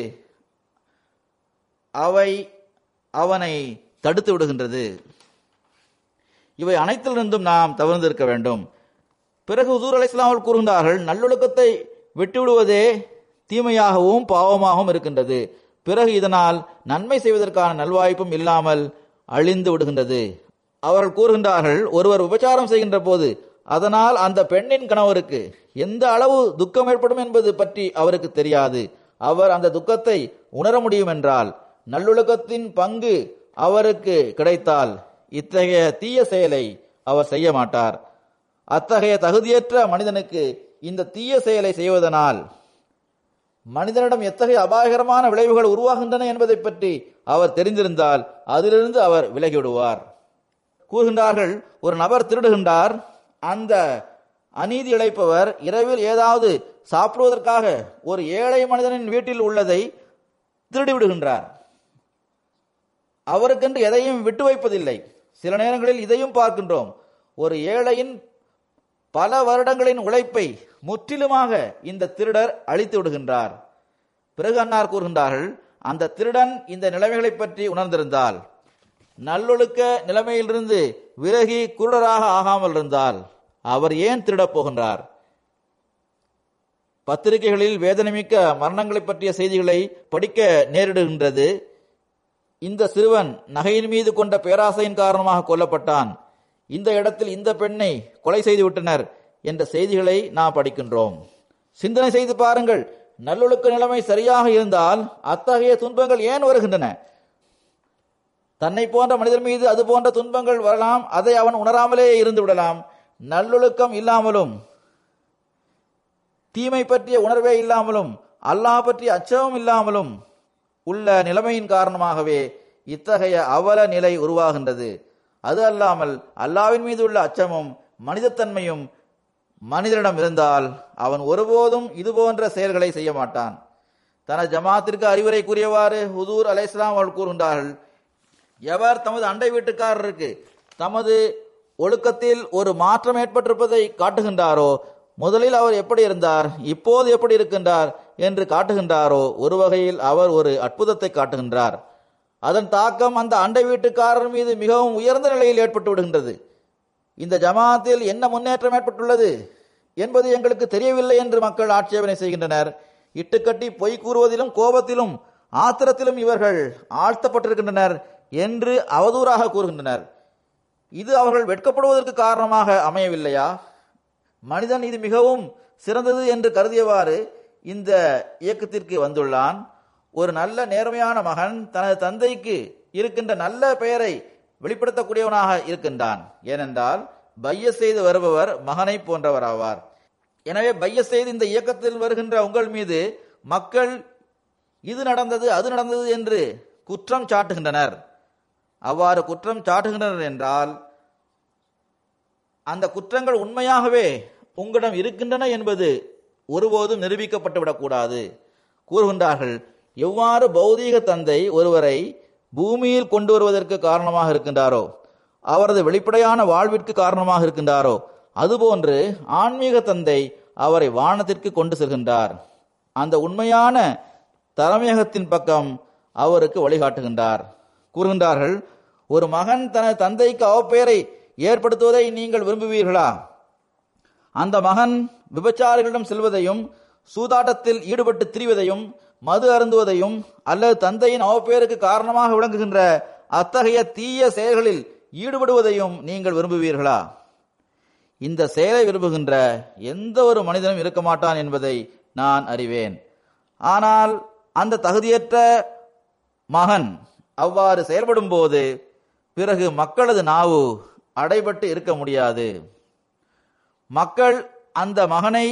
அவை அவனை தடுத்து விடுகின்றது இவை அனைத்திலிருந்தும் நாம் தவிர்ந்திருக்க வேண்டும் பிறகு ஹுசூர் அலை இஸ்லாமல் கூறுகின்றார்கள் நல்லொழுக்கத்தை விட்டுவிடுவதே தீமையாகவும் பாவமாகவும் இருக்கின்றது பிறகு இதனால் நன்மை செய்வதற்கான நல்வாய்ப்பும் இல்லாமல் அழிந்து விடுகின்றது அவர்கள் கூறுகின்றார்கள் ஒருவர் உபச்சாரம் செய்கின்ற போது அதனால் அந்த பெண்ணின் கணவருக்கு எந்த அளவு துக்கம் ஏற்படும் என்பது பற்றி அவருக்கு தெரியாது அவர் அந்த துக்கத்தை உணர முடியும் என்றால் நல்லொழுக்கத்தின் பங்கு அவருக்கு கிடைத்தால் இத்தகைய தீய செயலை அவர் செய்ய மாட்டார் அத்தகைய தகுதியற்ற மனிதனுக்கு இந்த தீய செயலை செய்வதனால் மனிதனிடம் எத்தகைய அபாயகரமான விளைவுகள் உருவாகின்றன என்பதை பற்றி அவர் தெரிந்திருந்தால் அதிலிருந்து அவர் விலகிவிடுவார் கூறுகின்றார்கள் ஒரு நபர் திருடுகின்றார் அந்த அநீதி இழைப்பவர் இரவில் ஏதாவது சாப்பிடுவதற்காக ஒரு ஏழை மனிதனின் வீட்டில் உள்ளதை திருடி விடுகின்றார் அவருக்கென்று எதையும் விட்டு வைப்பதில்லை சில நேரங்களில் இதையும் பார்க்கின்றோம் ஒரு ஏழையின் பல வருடங்களின் உழைப்பை முற்றிலுமாக இந்த திருடர் அழித்து விடுகின்றார் பிறகு அன்னார் கூறுகின்றார்கள் அந்த திருடன் இந்த நிலைமைகளை பற்றி உணர்ந்திருந்தால் நல்லொழுக்க நிலைமையிலிருந்து விலகி குருடராக ஆகாமல் இருந்தால் அவர் ஏன் திருடப் போகின்றார் பத்திரிகைகளில் வேதனைமிக்க மரணங்களை பற்றிய செய்திகளை படிக்க நேரிடுகின்றது இந்த சிறுவன் நகையின் மீது கொண்ட பேராசையின் காரணமாக கொல்லப்பட்டான் இந்த இடத்தில் இந்த பெண்ணை கொலை செய்து விட்டனர் என்ற செய்திகளை நாம் படிக்கின்றோம் சிந்தனை செய்து பாருங்கள் நல்லொழுக்க நிலைமை சரியாக இருந்தால் அத்தகைய துன்பங்கள் ஏன் வருகின்றன தன்னை போன்ற மனிதர் மீது அது போன்ற துன்பங்கள் வரலாம் அதை அவன் உணராமலே இருந்து விடலாம் நல்லொழுக்கம் இல்லாமலும் தீமை பற்றிய உணர்வே இல்லாமலும் அல்லாஹ் பற்றிய அச்சமும் இல்லாமலும் உள்ள நிலைமையின் காரணமாகவே இத்தகைய அவல நிலை உருவாகின்றது அது அல்லாமல் அல்லாவின் மீது உள்ள அச்சமும் மனிதத்தன்மையும் மனிதனிடம் இருந்தால் அவன் ஒருபோதும் இது போன்ற செயல்களை செய்ய மாட்டான் தனது ஜமாத்திற்கு அறிவுரை கூறியவாறு ஹுதூர் அலை இஸ்லாம் அவர்கள் கூறுகின்றார்கள் எவர் தமது அண்டை வீட்டுக்காரருக்கு தமது ஒழுக்கத்தில் ஒரு மாற்றம் ஏற்பட்டிருப்பதை காட்டுகின்றாரோ முதலில் அவர் எப்படி இருந்தார் இப்போது எப்படி இருக்கின்றார் என்று காட்டுகின்றாரோ ஒரு வகையில் அவர் ஒரு அற்புதத்தை காட்டுகின்றார் அதன் தாக்கம் அந்த அண்டை வீட்டுக்காரர் மீது மிகவும் உயர்ந்த நிலையில் ஏற்பட்டு விடுகின்றது இந்த ஜமாத்தில் என்ன முன்னேற்றம் ஏற்பட்டுள்ளது என்பது எங்களுக்கு தெரியவில்லை என்று மக்கள் ஆட்சேபனை செய்கின்றனர் இட்டுக்கட்டி பொய் கூறுவதிலும் கோபத்திலும் ஆத்திரத்திலும் இவர்கள் ஆழ்த்தப்பட்டிருக்கின்றனர் என்று அவதூறாக கூறுகின்றனர் இது அவர்கள் வெட்கப்படுவதற்கு காரணமாக அமையவில்லையா மனிதன் இது மிகவும் சிறந்தது என்று கருதியவாறு இந்த இயக்கத்திற்கு வந்துள்ளான் ஒரு நல்ல நேர்மையான மகன் தனது தந்தைக்கு இருக்கின்ற நல்ல பெயரை வெளிப்படுத்தக்கூடியவனாக இருக்கின்றான் ஏனென்றால் பைய செய்து வருபவர் மகனை போன்றவராவார் எனவே பைய செய்து இந்த இயக்கத்தில் வருகின்ற உங்கள் மீது மக்கள் இது நடந்தது அது நடந்தது என்று குற்றம் சாட்டுகின்றனர் அவ்வாறு குற்றம் சாட்டுகின்றனர் என்றால் அந்த குற்றங்கள் உண்மையாகவே உங்களிடம் இருக்கின்றன என்பது ஒருபோதும் நிரூபிக்கப்பட்டு விடக்கூடாது கூறுகின்றார்கள் எவ்வாறு பௌதீக தந்தை ஒருவரை பூமியில் கொண்டு வருவதற்கு காரணமாக இருக்கின்றாரோ அவரது வெளிப்படையான வாழ்விற்கு காரணமாக இருக்கின்றாரோ அதுபோன்று ஆன்மீக தந்தை அவரை வானத்திற்கு கொண்டு செல்கின்றார் அந்த உண்மையான தலைமையகத்தின் பக்கம் அவருக்கு வழிகாட்டுகின்றார் கூறுகின்றார்கள் ஒரு மகன் தனது தந்தைக்கு அவப்பெயரை ஏற்படுத்துவதை நீங்கள் விரும்புவீர்களா அந்த மகன் விபச்சாரிகளிடம் செல்வதையும் சூதாட்டத்தில் ஈடுபட்டு திரிவதையும் மது அருந்துவதையும் அல்லது தந்தையின் அவப்பெயருக்கு காரணமாக விளங்குகின்ற அத்தகைய தீய செயல்களில் ஈடுபடுவதையும் நீங்கள் விரும்புவீர்களா இந்த செயலை விரும்புகின்ற எந்த ஒரு மனிதனும் இருக்க மாட்டான் என்பதை நான் அறிவேன் ஆனால் அந்த தகுதியற்ற மகன் அவ்வாறு செயல்படும் போது பிறகு மக்களது நாவு அடைபட்டு இருக்க முடியாது மக்கள் அந்த மகனை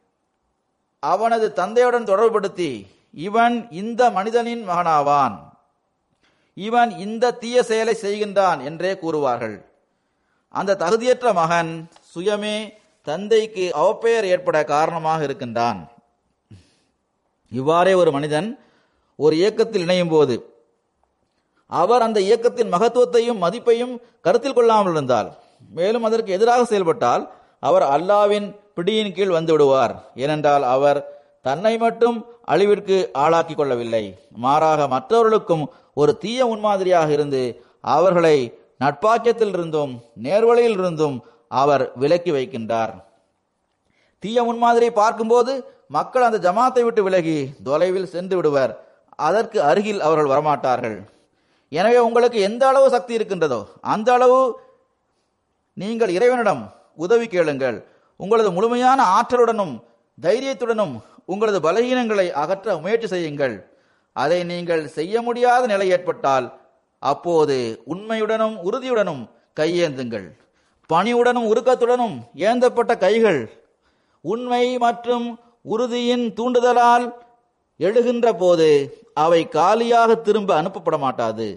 அவனது தந்தையுடன் தொடர்புபடுத்தி இவன் இந்த மனிதனின் மகனாவான் இவன் இந்த தீய செயலை செய்கின்றான் என்றே கூறுவார்கள் அந்த தகுதியற்ற மகன் சுயமே தந்தைக்கு அவப்பெயர் ஏற்பட காரணமாக இருக்கின்றான் இவ்வாறே ஒரு மனிதன் ஒரு இயக்கத்தில் இணையும் போது அவர் அந்த இயக்கத்தின் மகத்துவத்தையும் மதிப்பையும் கருத்தில் கொள்ளாமல் இருந்தால் மேலும் அதற்கு எதிராக செயல்பட்டால் அவர் அல்லாவின் பிடியின் கீழ் வந்து விடுவார் ஏனென்றால் அவர் தன்னை மட்டும் அழிவிற்கு ஆளாக்கிக் கொள்ளவில்லை மாறாக மற்றவர்களுக்கும் ஒரு தீய முன்மாதிரியாக இருந்து அவர்களை நட்பாக்கியத்தில் இருந்தும் நேர்வழியில் இருந்தும் அவர் விலக்கி வைக்கின்றார் தீய முன்மாதிரியை பார்க்கும்போது மக்கள் அந்த ஜமாத்தை விட்டு விலகி தொலைவில் சென்று விடுவர் அதற்கு அருகில் அவர்கள் வரமாட்டார்கள் எனவே உங்களுக்கு எந்த அளவு சக்தி இருக்கின்றதோ அந்த அளவு நீங்கள் இறைவனிடம் உதவி கேளுங்கள் உங்களது முழுமையான ஆற்றலுடனும் தைரியத்துடனும் உங்களது பலகீனங்களை அகற்ற முயற்சி செய்யுங்கள் அதை நீங்கள் செய்ய முடியாத நிலை ஏற்பட்டால் அப்போது உண்மையுடனும் உறுதியுடனும் கையேந்துங்கள் பணிவுடனும் உருக்கத்துடனும் ஏந்தப்பட்ட கைகள் உண்மை மற்றும் உறுதியின் தூண்டுதலால் எழுகின்ற போது அவை காலியாக திரும்ப அனுப்பப்பட மாட்டாது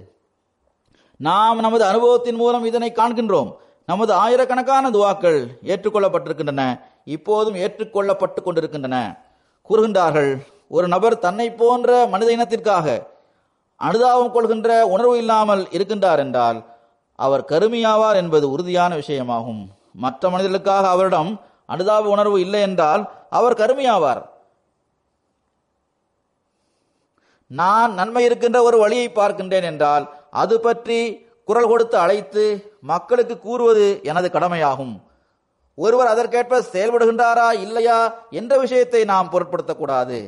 நாம் நமது அனுபவத்தின் மூலம் இதனை காண்கின்றோம் நமது ஆயிரக்கணக்கான துவாக்கள் ஏற்றுக்கொள்ளப்பட்டிருக்கின்றன இப்போதும் ஏற்றுக்கொள்ளப்பட்டு கொண்டிருக்கின்றன கூறுகின்றார்கள் ஒரு நபர் தன்னை போன்ற மனித இனத்திற்காக அனுதாபம் கொள்கின்ற உணர்வு இல்லாமல் இருக்கின்றார் என்றால் அவர் கருமியாவார் என்பது உறுதியான விஷயமாகும் மற்ற மனிதர்களுக்காக அவரிடம் அனுதாப உணர்வு இல்லை என்றால் அவர் கருமியாவார் நான் நன்மை இருக்கின்ற ஒரு வழியை பார்க்கின்றேன் என்றால் அது பற்றி குரல் கொடுத்து அழைத்து மக்களுக்கு கூறுவது எனது கடமையாகும் ஒருவர் அதற்கேற்ப செயல்படுகின்றாரா இல்லையா என்ற விஷயத்தை நாம் பொருட்படுத்தக்கூடாது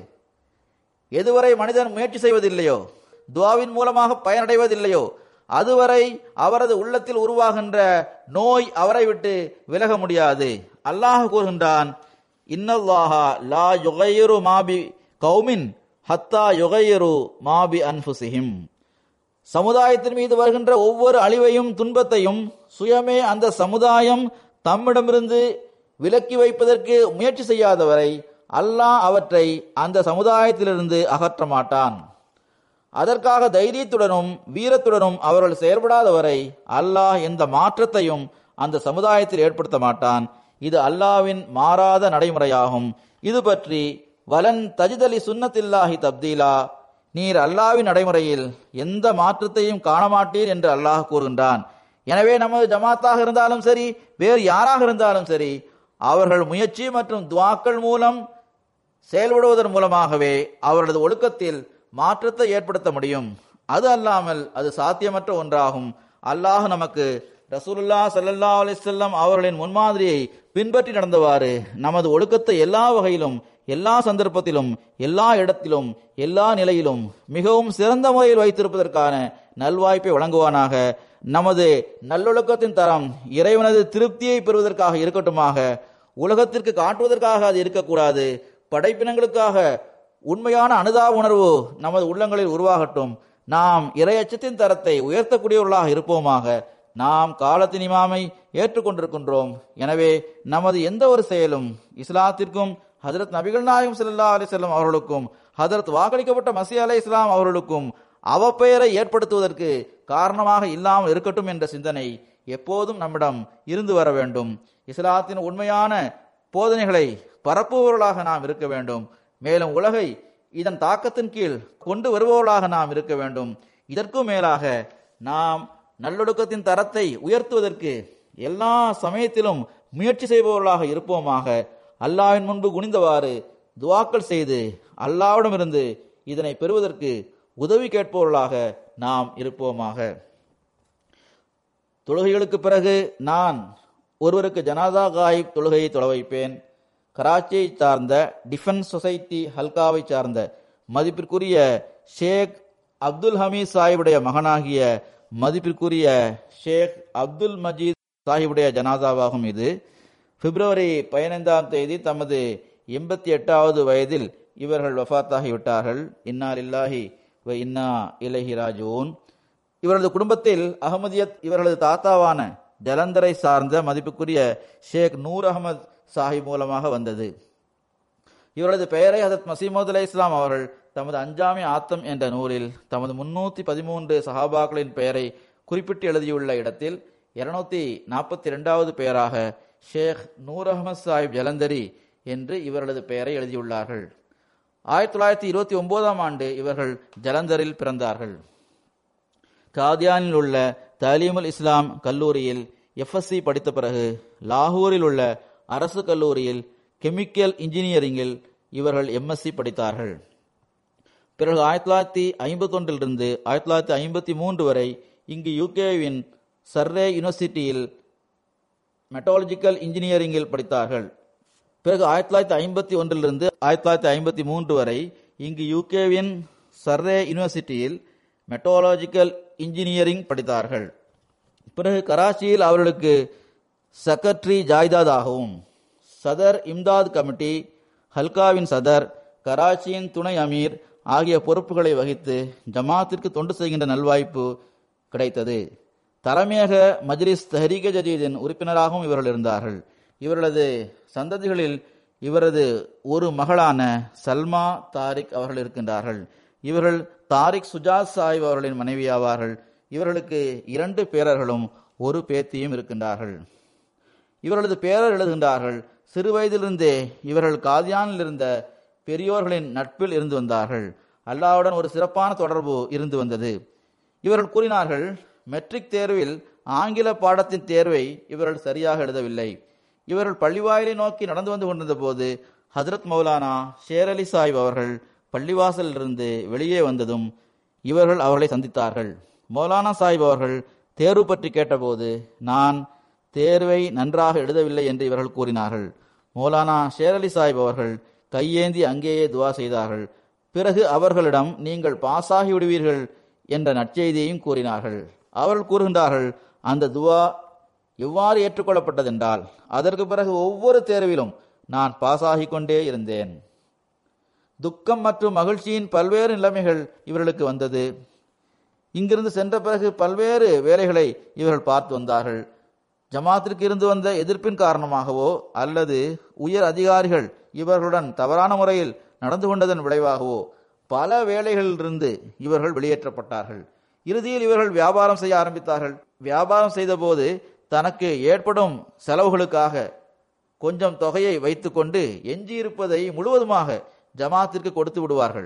எதுவரை மனிதன் முயற்சி செய்வதில்லையோ துவாவின் மூலமாக பயனடைவதில்லையோ அதுவரை அவரது உள்ளத்தில் உருவாகின்ற நோய் அவரை விட்டு விலக முடியாது அல்லாஹ் கூறுகின்றான் இன்னல்லாஹா லா யுகையிரு மாபி கௌமின் ஹத்தா யுகையிரு மாபி அன்ஃபுசிஹிம் சமுதாயத்தின் மீது வருகின்ற ஒவ்வொரு அழிவையும் துன்பத்தையும் சுயமே அந்த சமுதாயம் தம்மிடமிருந்து விலக்கி வைப்பதற்கு முயற்சி செய்யாதவரை அல்லாஹ் அவற்றை அந்த சமுதாயத்திலிருந்து அகற்ற மாட்டான் அதற்காக தைரியத்துடனும் வீரத்துடனும் அவர்கள் செயல்படாதவரை அல்லாஹ் எந்த மாற்றத்தையும் அந்த சமுதாயத்தில் ஏற்படுத்த மாட்டான் இது அல்லாவின் மாறாத நடைமுறையாகும் இது பற்றி வலன் தஜிதலி சுன்னத்தில்லாஹி தப்தீலா நீர் அல்லாவின் நடைமுறையில் எந்த மாற்றத்தையும் காண மாட்டீர் என்று அல்லாஹ் கூறுகின்றான் எனவே நமது ஜமாத்தாக இருந்தாலும் சரி வேறு யாராக இருந்தாலும் சரி அவர்கள் முயற்சி மற்றும் துவாக்கள் மூலம் செயல்படுவதன் மூலமாகவே அவர்களது ஒழுக்கத்தில் மாற்றத்தை ஏற்படுத்த முடியும் அது அல்லாமல் அது சாத்தியமற்ற ஒன்றாகும் அல்லாஹ் நமக்கு ரசூலுல்லா சல்லல்லா அலிசல்லாம் அவர்களின் முன்மாதிரியை பின்பற்றி நடந்தவாறு நமது ஒழுக்கத்தை எல்லா வகையிலும் எல்லா சந்தர்ப்பத்திலும் எல்லா இடத்திலும் எல்லா நிலையிலும் மிகவும் சிறந்த முறையில் வைத்திருப்பதற்கான நல்வாய்ப்பை வழங்குவானாக நமது நல்லொழுக்கத்தின் தரம் இறைவனது திருப்தியை பெறுவதற்காக இருக்கட்டுமாக உலகத்திற்கு காட்டுவதற்காக அது இருக்கக்கூடாது படைப்பினங்களுக்காக உண்மையான அனுதாப உணர்வு நமது உள்ளங்களில் உருவாகட்டும் நாம் இறையச்சத்தின் தரத்தை உயர்த்தக்கூடியவர்களாக இருப்போமாக நாம் காலத்தின் இமாமை ஏற்றுக்கொண்டிருக்கின்றோம் எனவே நமது எந்த ஒரு செயலும் இஸ்லாத்திற்கும் ஹதரத் நபிகள் நாயகம் ஸல்லல்லாஹு அலைஹி வஸல்லம் அவர்களுக்கும் ஹதரத் வாக்களிக்கப்பட்ட மசி அலை இஸ்லாம் அவர்களுக்கும் அவப்பெயரை ஏற்படுத்துவதற்கு காரணமாக இல்லாமல் இருக்கட்டும் என்ற சிந்தனை எப்போதும் நம்மிடம் இருந்து வர வேண்டும் இஸ்லாத்தின் உண்மையான போதனைகளை பரப்புபவர்களாக நாம் இருக்க வேண்டும் மேலும் உலகை இதன் தாக்கத்தின் கீழ் கொண்டு வருபவர்களாக நாம் இருக்க வேண்டும் இதற்கும் மேலாக நாம் நல்லொழுக்கத்தின் தரத்தை உயர்த்துவதற்கு எல்லா சமயத்திலும் முயற்சி செய்பவர்களாக இருப்போமாக அல்லாவின் முன்பு குனிந்தவாறு துவாக்கள் செய்து அல்லாவிடமிருந்து இதனை பெறுவதற்கு உதவி கேட்பவர்களாக நாம் இருப்போமாக தொழுகைகளுக்கு பிறகு நான் ஒருவருக்கு ஜனாதா காயிப் தொழுகையை தொலை வைப்பேன் கராச்சியை சார்ந்த டிஃபென்ஸ் சொசைட்டி ஹல்காவை சார்ந்த மதிப்பிற்குரிய ஷேக் அப்துல் ஹமீத் சாஹிபுடைய மகனாகிய மதிப்பிற்குரிய ஷேக் அப்துல் மஜீத் சாஹிபுடைய ஜனாதாவாகும் இது பிப்ரவரி பதினைந்தாம் தேதி தமது எண்பத்தி எட்டாவது வயதில் இவர்கள் வஃத்தாகிவிட்டார்கள் இன்னா லில்லாஹி வ இன்னா இலஹி ராஜூன் இவரது குடும்பத்தில் அகமதியத் இவர்களது தாத்தாவான ஜலந்தரை சார்ந்த மதிப்புக்குரிய ஷேக் நூர் அகமது சாஹிப் மூலமாக வந்தது இவரது பெயரை ஹசரத் மசீமது அலை இஸ்லாம் அவர்கள் தமது அஞ்சாமி ஆத்தம் என்ற நூலில் தமது முன்னூத்தி பதிமூன்று சஹாபாக்களின் பெயரை குறிப்பிட்டு எழுதியுள்ள இடத்தில் இருநூத்தி நாற்பத்தி இரண்டாவது பெயராக ஷேக் நூர் அகமது சாஹிப் ஜலந்தரி என்று இவர்களது பெயரை எழுதியுள்ளார்கள் ஆயிரத்தி தொள்ளாயிரத்தி இருபத்தி ஒன்பதாம் ஆண்டு இவர்கள் ஜலந்தரில் பிறந்தார்கள் காதியானில் உள்ள தலீமுல் இஸ்லாம் கல்லூரியில் எஃப்எஸ்சி படித்த பிறகு லாகூரில் உள்ள அரசு கல்லூரியில் கெமிக்கல் இன்ஜினியரிங்கில் இவர்கள் எம்எஸ்சி படித்தார்கள் பிறகு ஆயிரத்தி தொள்ளாயிரத்தி ஐம்பத்தி ஒன்றிலிருந்து ஆயிரத்தி தொள்ளாயிரத்தி ஐம்பத்தி மூன்று வரை இங்கு யூகேவின் சர்ரே யூனிவர்சிட்டியில் மெட்டாலஜிக்கல் இன்ஜினியரிங்கில் படித்தார்கள் பிறகு ஆயிரத்தி தொள்ளாயிரத்தி ஐம்பத்தி ஒன்றிலிருந்து ஆயிரத்தி தொள்ளாயிரத்தி ஐம்பத்தி மூன்று வரை இங்கு யூகேவின் சர்ரே யூனிவர்சிட்டியில் மெட்டாலஜிக்கல் இன்ஜினியரிங் படித்தார்கள் பிறகு கராச்சியில் அவர்களுக்கு செக்ரட்டரி ஜாய்தாதாகவும் சதர் இம்தாத் கமிட்டி ஹல்காவின் சதர் கராச்சியின் துணை அமீர் ஆகிய பொறுப்புகளை வகித்து ஜமாத்திற்கு தொண்டு செய்கின்ற நல்வாய்ப்பு கிடைத்தது தலைமையக மஜ்லிஸ் தஹரீக ஜதீதின் உறுப்பினராகவும் இவர்கள் இருந்தார்கள் இவர்களது சந்ததிகளில் இவரது ஒரு மகளான சல்மா தாரிக் அவர்கள் இருக்கின்றார்கள் இவர்கள் தாரிக் சுஜாத் சாஹிப் அவர்களின் மனைவியாவார்கள் இவர்களுக்கு இரண்டு பேரர்களும் ஒரு பேத்தியும் இருக்கின்றார்கள் இவர்களது பேரர் எழுதுகின்றார்கள் சிறு வயதிலிருந்தே இவர்கள் காதியானில் இருந்த பெரியோர்களின் நட்பில் இருந்து வந்தார்கள் அல்லாவுடன் ஒரு சிறப்பான தொடர்பு இருந்து வந்தது இவர்கள் கூறினார்கள் மெட்ரிக் தேர்வில் ஆங்கில பாடத்தின் தேர்வை இவர்கள் சரியாக எழுதவில்லை இவர்கள் பள்ளிவாயிலை நோக்கி நடந்து வந்து கொண்டிருந்த போது ஹஜரத் மௌலானா ஷேர் அலி சாஹிப் அவர்கள் பள்ளிவாசலிலிருந்து வெளியே வந்ததும் இவர்கள் அவர்களை சந்தித்தார்கள் மௌலானா சாஹிப் அவர்கள் தேர்வு பற்றி கேட்டபோது நான் தேர்வை நன்றாக எழுதவில்லை என்று இவர்கள் கூறினார்கள் மௌலானா ஷேர் அலி சாஹிப் அவர்கள் கையேந்தி அங்கேயே துவா செய்தார்கள் பிறகு அவர்களிடம் நீங்கள் பாஸாகி விடுவீர்கள் என்ற நற்செய்தியையும் கூறினார்கள் அவர்கள் கூறுகின்றார்கள் அந்த துவா எவ்வாறு ஏற்றுக்கொள்ளப்பட்டதென்றால் அதற்கு பிறகு ஒவ்வொரு தேர்விலும் நான் பாஸாகி கொண்டே இருந்தேன் துக்கம் மற்றும் மகிழ்ச்சியின் பல்வேறு நிலைமைகள் இவர்களுக்கு வந்தது இங்கிருந்து சென்ற பிறகு பல்வேறு வேலைகளை இவர்கள் பார்த்து வந்தார்கள் ஜமாத்திற்கு இருந்து வந்த எதிர்ப்பின் காரணமாகவோ அல்லது உயர் அதிகாரிகள் இவர்களுடன் தவறான முறையில் நடந்து கொண்டதன் விளைவாகவோ பல வேலைகளிலிருந்து இவர்கள் வெளியேற்றப்பட்டார்கள் இறுதியில் இவர்கள் வியாபாரம் செய்ய ஆரம்பித்தார்கள் வியாபாரம் செய்தபோது தனக்கு ஏற்படும் செலவுகளுக்காக கொஞ்சம் தொகையை வைத்துக்கொண்டு எஞ்சியிருப்பதை முழுவதுமாக ஜமாத்திற்கு கொடுத்து விடுவார்கள்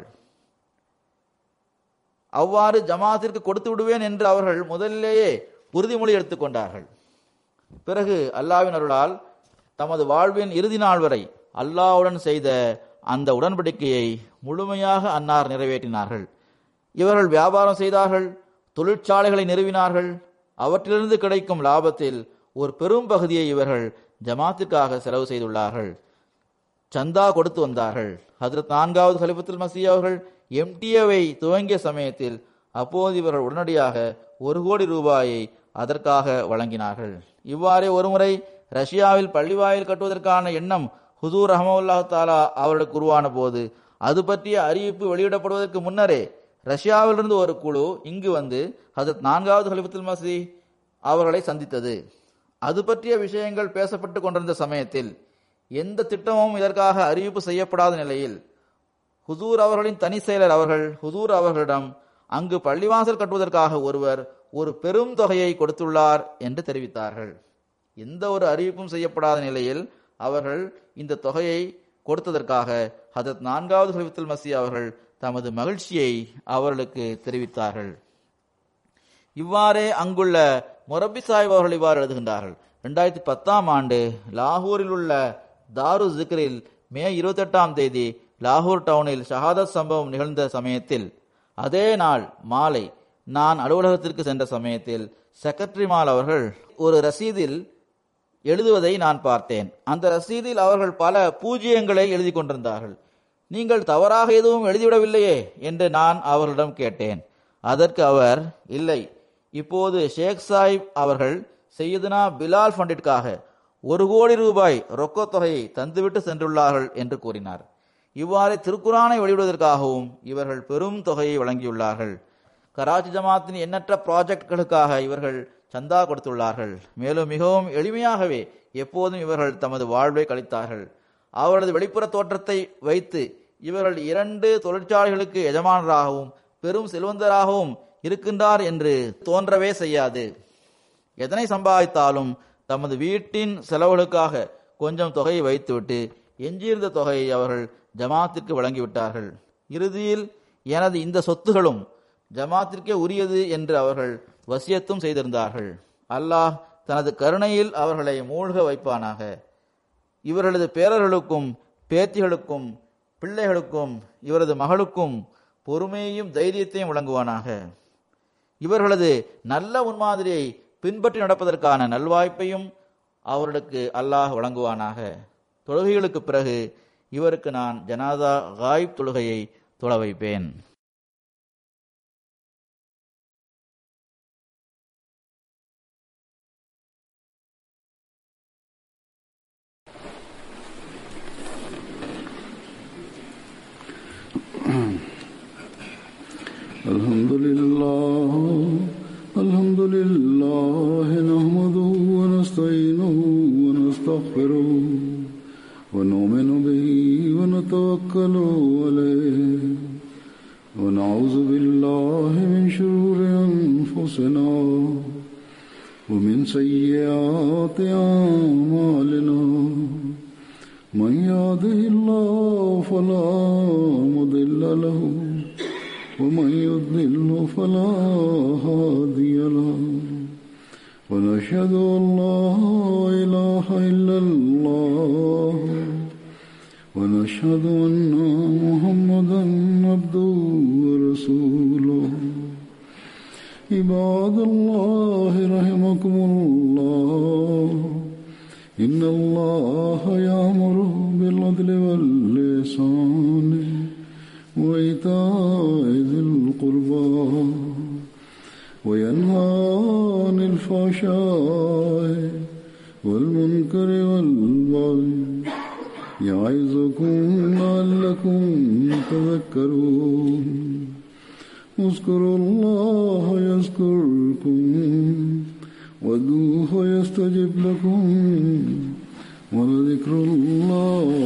அவ்வாறு ஜமாத்திற்கு கொடுத்து விடுவேன் என்று அவர்கள் முதலிலேயே உறுதிமொழி எடுத்துக்கொண்டார்கள் பிறகு அல்லாவின் அருளால் தமது வாழ்வின் இறுதி நாள் வரை அல்லாவுடன் செய்த அந்த உடன்படிக்கையை முழுமையாக அன்னார் நிறைவேற்றினார்கள் இவர்கள் வியாபாரம் செய்தார்கள் தொழிற்சாலைகளை நிறுவினார்கள் அவற்றிலிருந்து கிடைக்கும் லாபத்தில் ஒரு பெரும் பகுதியை இவர்கள் ஜமாத்திற்காக செலவு செய்துள்ளார்கள் சந்தா கொடுத்து வந்தார்கள் ஹதரத் நான்காவது ஹலிபத்துல் மசி அவர்கள் எம்டிஏவை துவங்கிய சமயத்தில் அப்போது இவர்கள் உடனடியாக ஒரு கோடி ரூபாயை அதற்காக வழங்கினார்கள் இவ்வாறே ஒருமுறை ரஷ்யாவில் பள்ளிவாயில் கட்டுவதற்கான எண்ணம் ஹுசூர் ரஹமவுல்லா தாலா அவர்களுக்கு உருவான போது அது பற்றிய அறிவிப்பு வெளியிடப்படுவதற்கு முன்னரே ரஷ்யாவிலிருந்து ஒரு குழு இங்கு வந்து ஹசரத் நான்காவது ஹலிபத்துல் மசி அவர்களை சந்தித்தது அது பற்றிய விஷயங்கள் பேசப்பட்டு கொண்டிருந்த சமயத்தில் எந்த திட்டமும் இதற்காக அறிவிப்பு செய்யப்படாத நிலையில் ஹுசூர் அவர்களின் தனி செயலர் அவர்கள் ஹுசூர் அவர்களிடம் அங்கு பள்ளிவாசல் கட்டுவதற்காக ஒருவர் ஒரு பெரும் தொகையை கொடுத்துள்ளார் என்று தெரிவித்தார்கள் எந்த ஒரு அறிவிப்பும் செய்யப்படாத நிலையில் அவர்கள் இந்த தொகையை கொடுத்ததற்காக ஹதரத் நான்காவது ஹலிஃபத்துல் மசி அவர்கள் தமது மகிழ்ச்சியை அவர்களுக்கு தெரிவித்தார்கள் இவ்வாறே அங்குள்ள மொரபி சாஹிப் அவர்கள் இவ்வாறு எழுதுகின்றார்கள் இரண்டாயிரத்தி பத்தாம் ஆண்டு லாகூரில் உள்ள தாரு ஜிக்ரில் மே இருபத்தெட்டாம் தேதி லாகூர் டவுனில் ஷஹாதத் சம்பவம் நிகழ்ந்த சமயத்தில் அதே நாள் மாலை நான் அலுவலகத்திற்கு சென்ற சமயத்தில் செக்ரட்டரிமால் அவர்கள் ஒரு ரசீதில் எழுதுவதை நான் பார்த்தேன் அந்த ரசீதில் அவர்கள் பல பூஜ்ஜியங்களை எழுதி கொண்டிருந்தார்கள் நீங்கள் தவறாக எதுவும் எழுதிவிடவில்லையே என்று நான் அவர்களிடம் கேட்டேன் அதற்கு அவர் இல்லை இப்போது ஷேக் சாஹிப் அவர்கள் செய்யதுனா பிலால் ஃபண்டிற்காக ஒரு கோடி ரூபாய் ரொக்கத் தொகையை தந்துவிட்டு சென்றுள்ளார்கள் என்று கூறினார் இவ்வாறு திருக்குரானை வெளியிடுவதற்காகவும் இவர்கள் பெரும் தொகையை வழங்கியுள்ளார்கள் கராச்சி ஜமாத்தின் எண்ணற்ற ப்ராஜெக்ட்களுக்காக இவர்கள் சந்தா கொடுத்துள்ளார்கள் மேலும் மிகவும் எளிமையாகவே எப்போதும் இவர்கள் தமது வாழ்வை கழித்தார்கள் அவரது வெளிப்புற தோற்றத்தை வைத்து இவர்கள் இரண்டு தொழிற்சாலைகளுக்கு எஜமானராகவும் பெரும் செல்வந்தராகவும் இருக்கின்றார் என்று தோன்றவே செய்யாது எதனை சம்பாதித்தாலும் தமது வீட்டின் செலவுகளுக்காக கொஞ்சம் தொகையை வைத்துவிட்டு எஞ்சியிருந்த தொகையை அவர்கள் ஜமாத்திற்கு வழங்கிவிட்டார்கள் இறுதியில் எனது இந்த சொத்துகளும் ஜமாத்திற்கே உரியது என்று அவர்கள் வசியத்தும் செய்திருந்தார்கள் அல்லாஹ் தனது கருணையில் அவர்களை மூழ்க வைப்பானாக இவர்களது பேரர்களுக்கும் பேத்திகளுக்கும் பிள்ளைகளுக்கும் இவரது மகளுக்கும் பொறுமையையும் தைரியத்தையும் வழங்குவானாக இவர்களது நல்ல முன்மாதிரியை பின்பற்றி நடப்பதற்கான நல்வாய்ப்பையும் அவர்களுக்கு அல்லாஹ் வழங்குவானாக தொழுகைகளுக்கு பிறகு இவருக்கு நான் ஜனாதா காயிப் தொழுகையை தொழ வைப்பேன் الحمد لله الحمد لله نحمده ونستعينه ونستغفره ونؤمن به ونتوكل عليه ونعوذ بالله من شرور أنفسنا ومن سيئات أعمالنا من يهده الله فلا مضل له ومن يضلل فلا هادي له ونشهد أن لا إله إلا الله ونشهد أن محمدا عبده ورسوله عباد الله رحمكم الله إن الله يأمر بالعدل واللسان وإيتاء ذي القربى وينهى عن الفحشاء والمنكر والبغي يعظكم لعلكم تذكرون اذكروا الله يذكركم وادعوه يستجب لكم ولذكر الله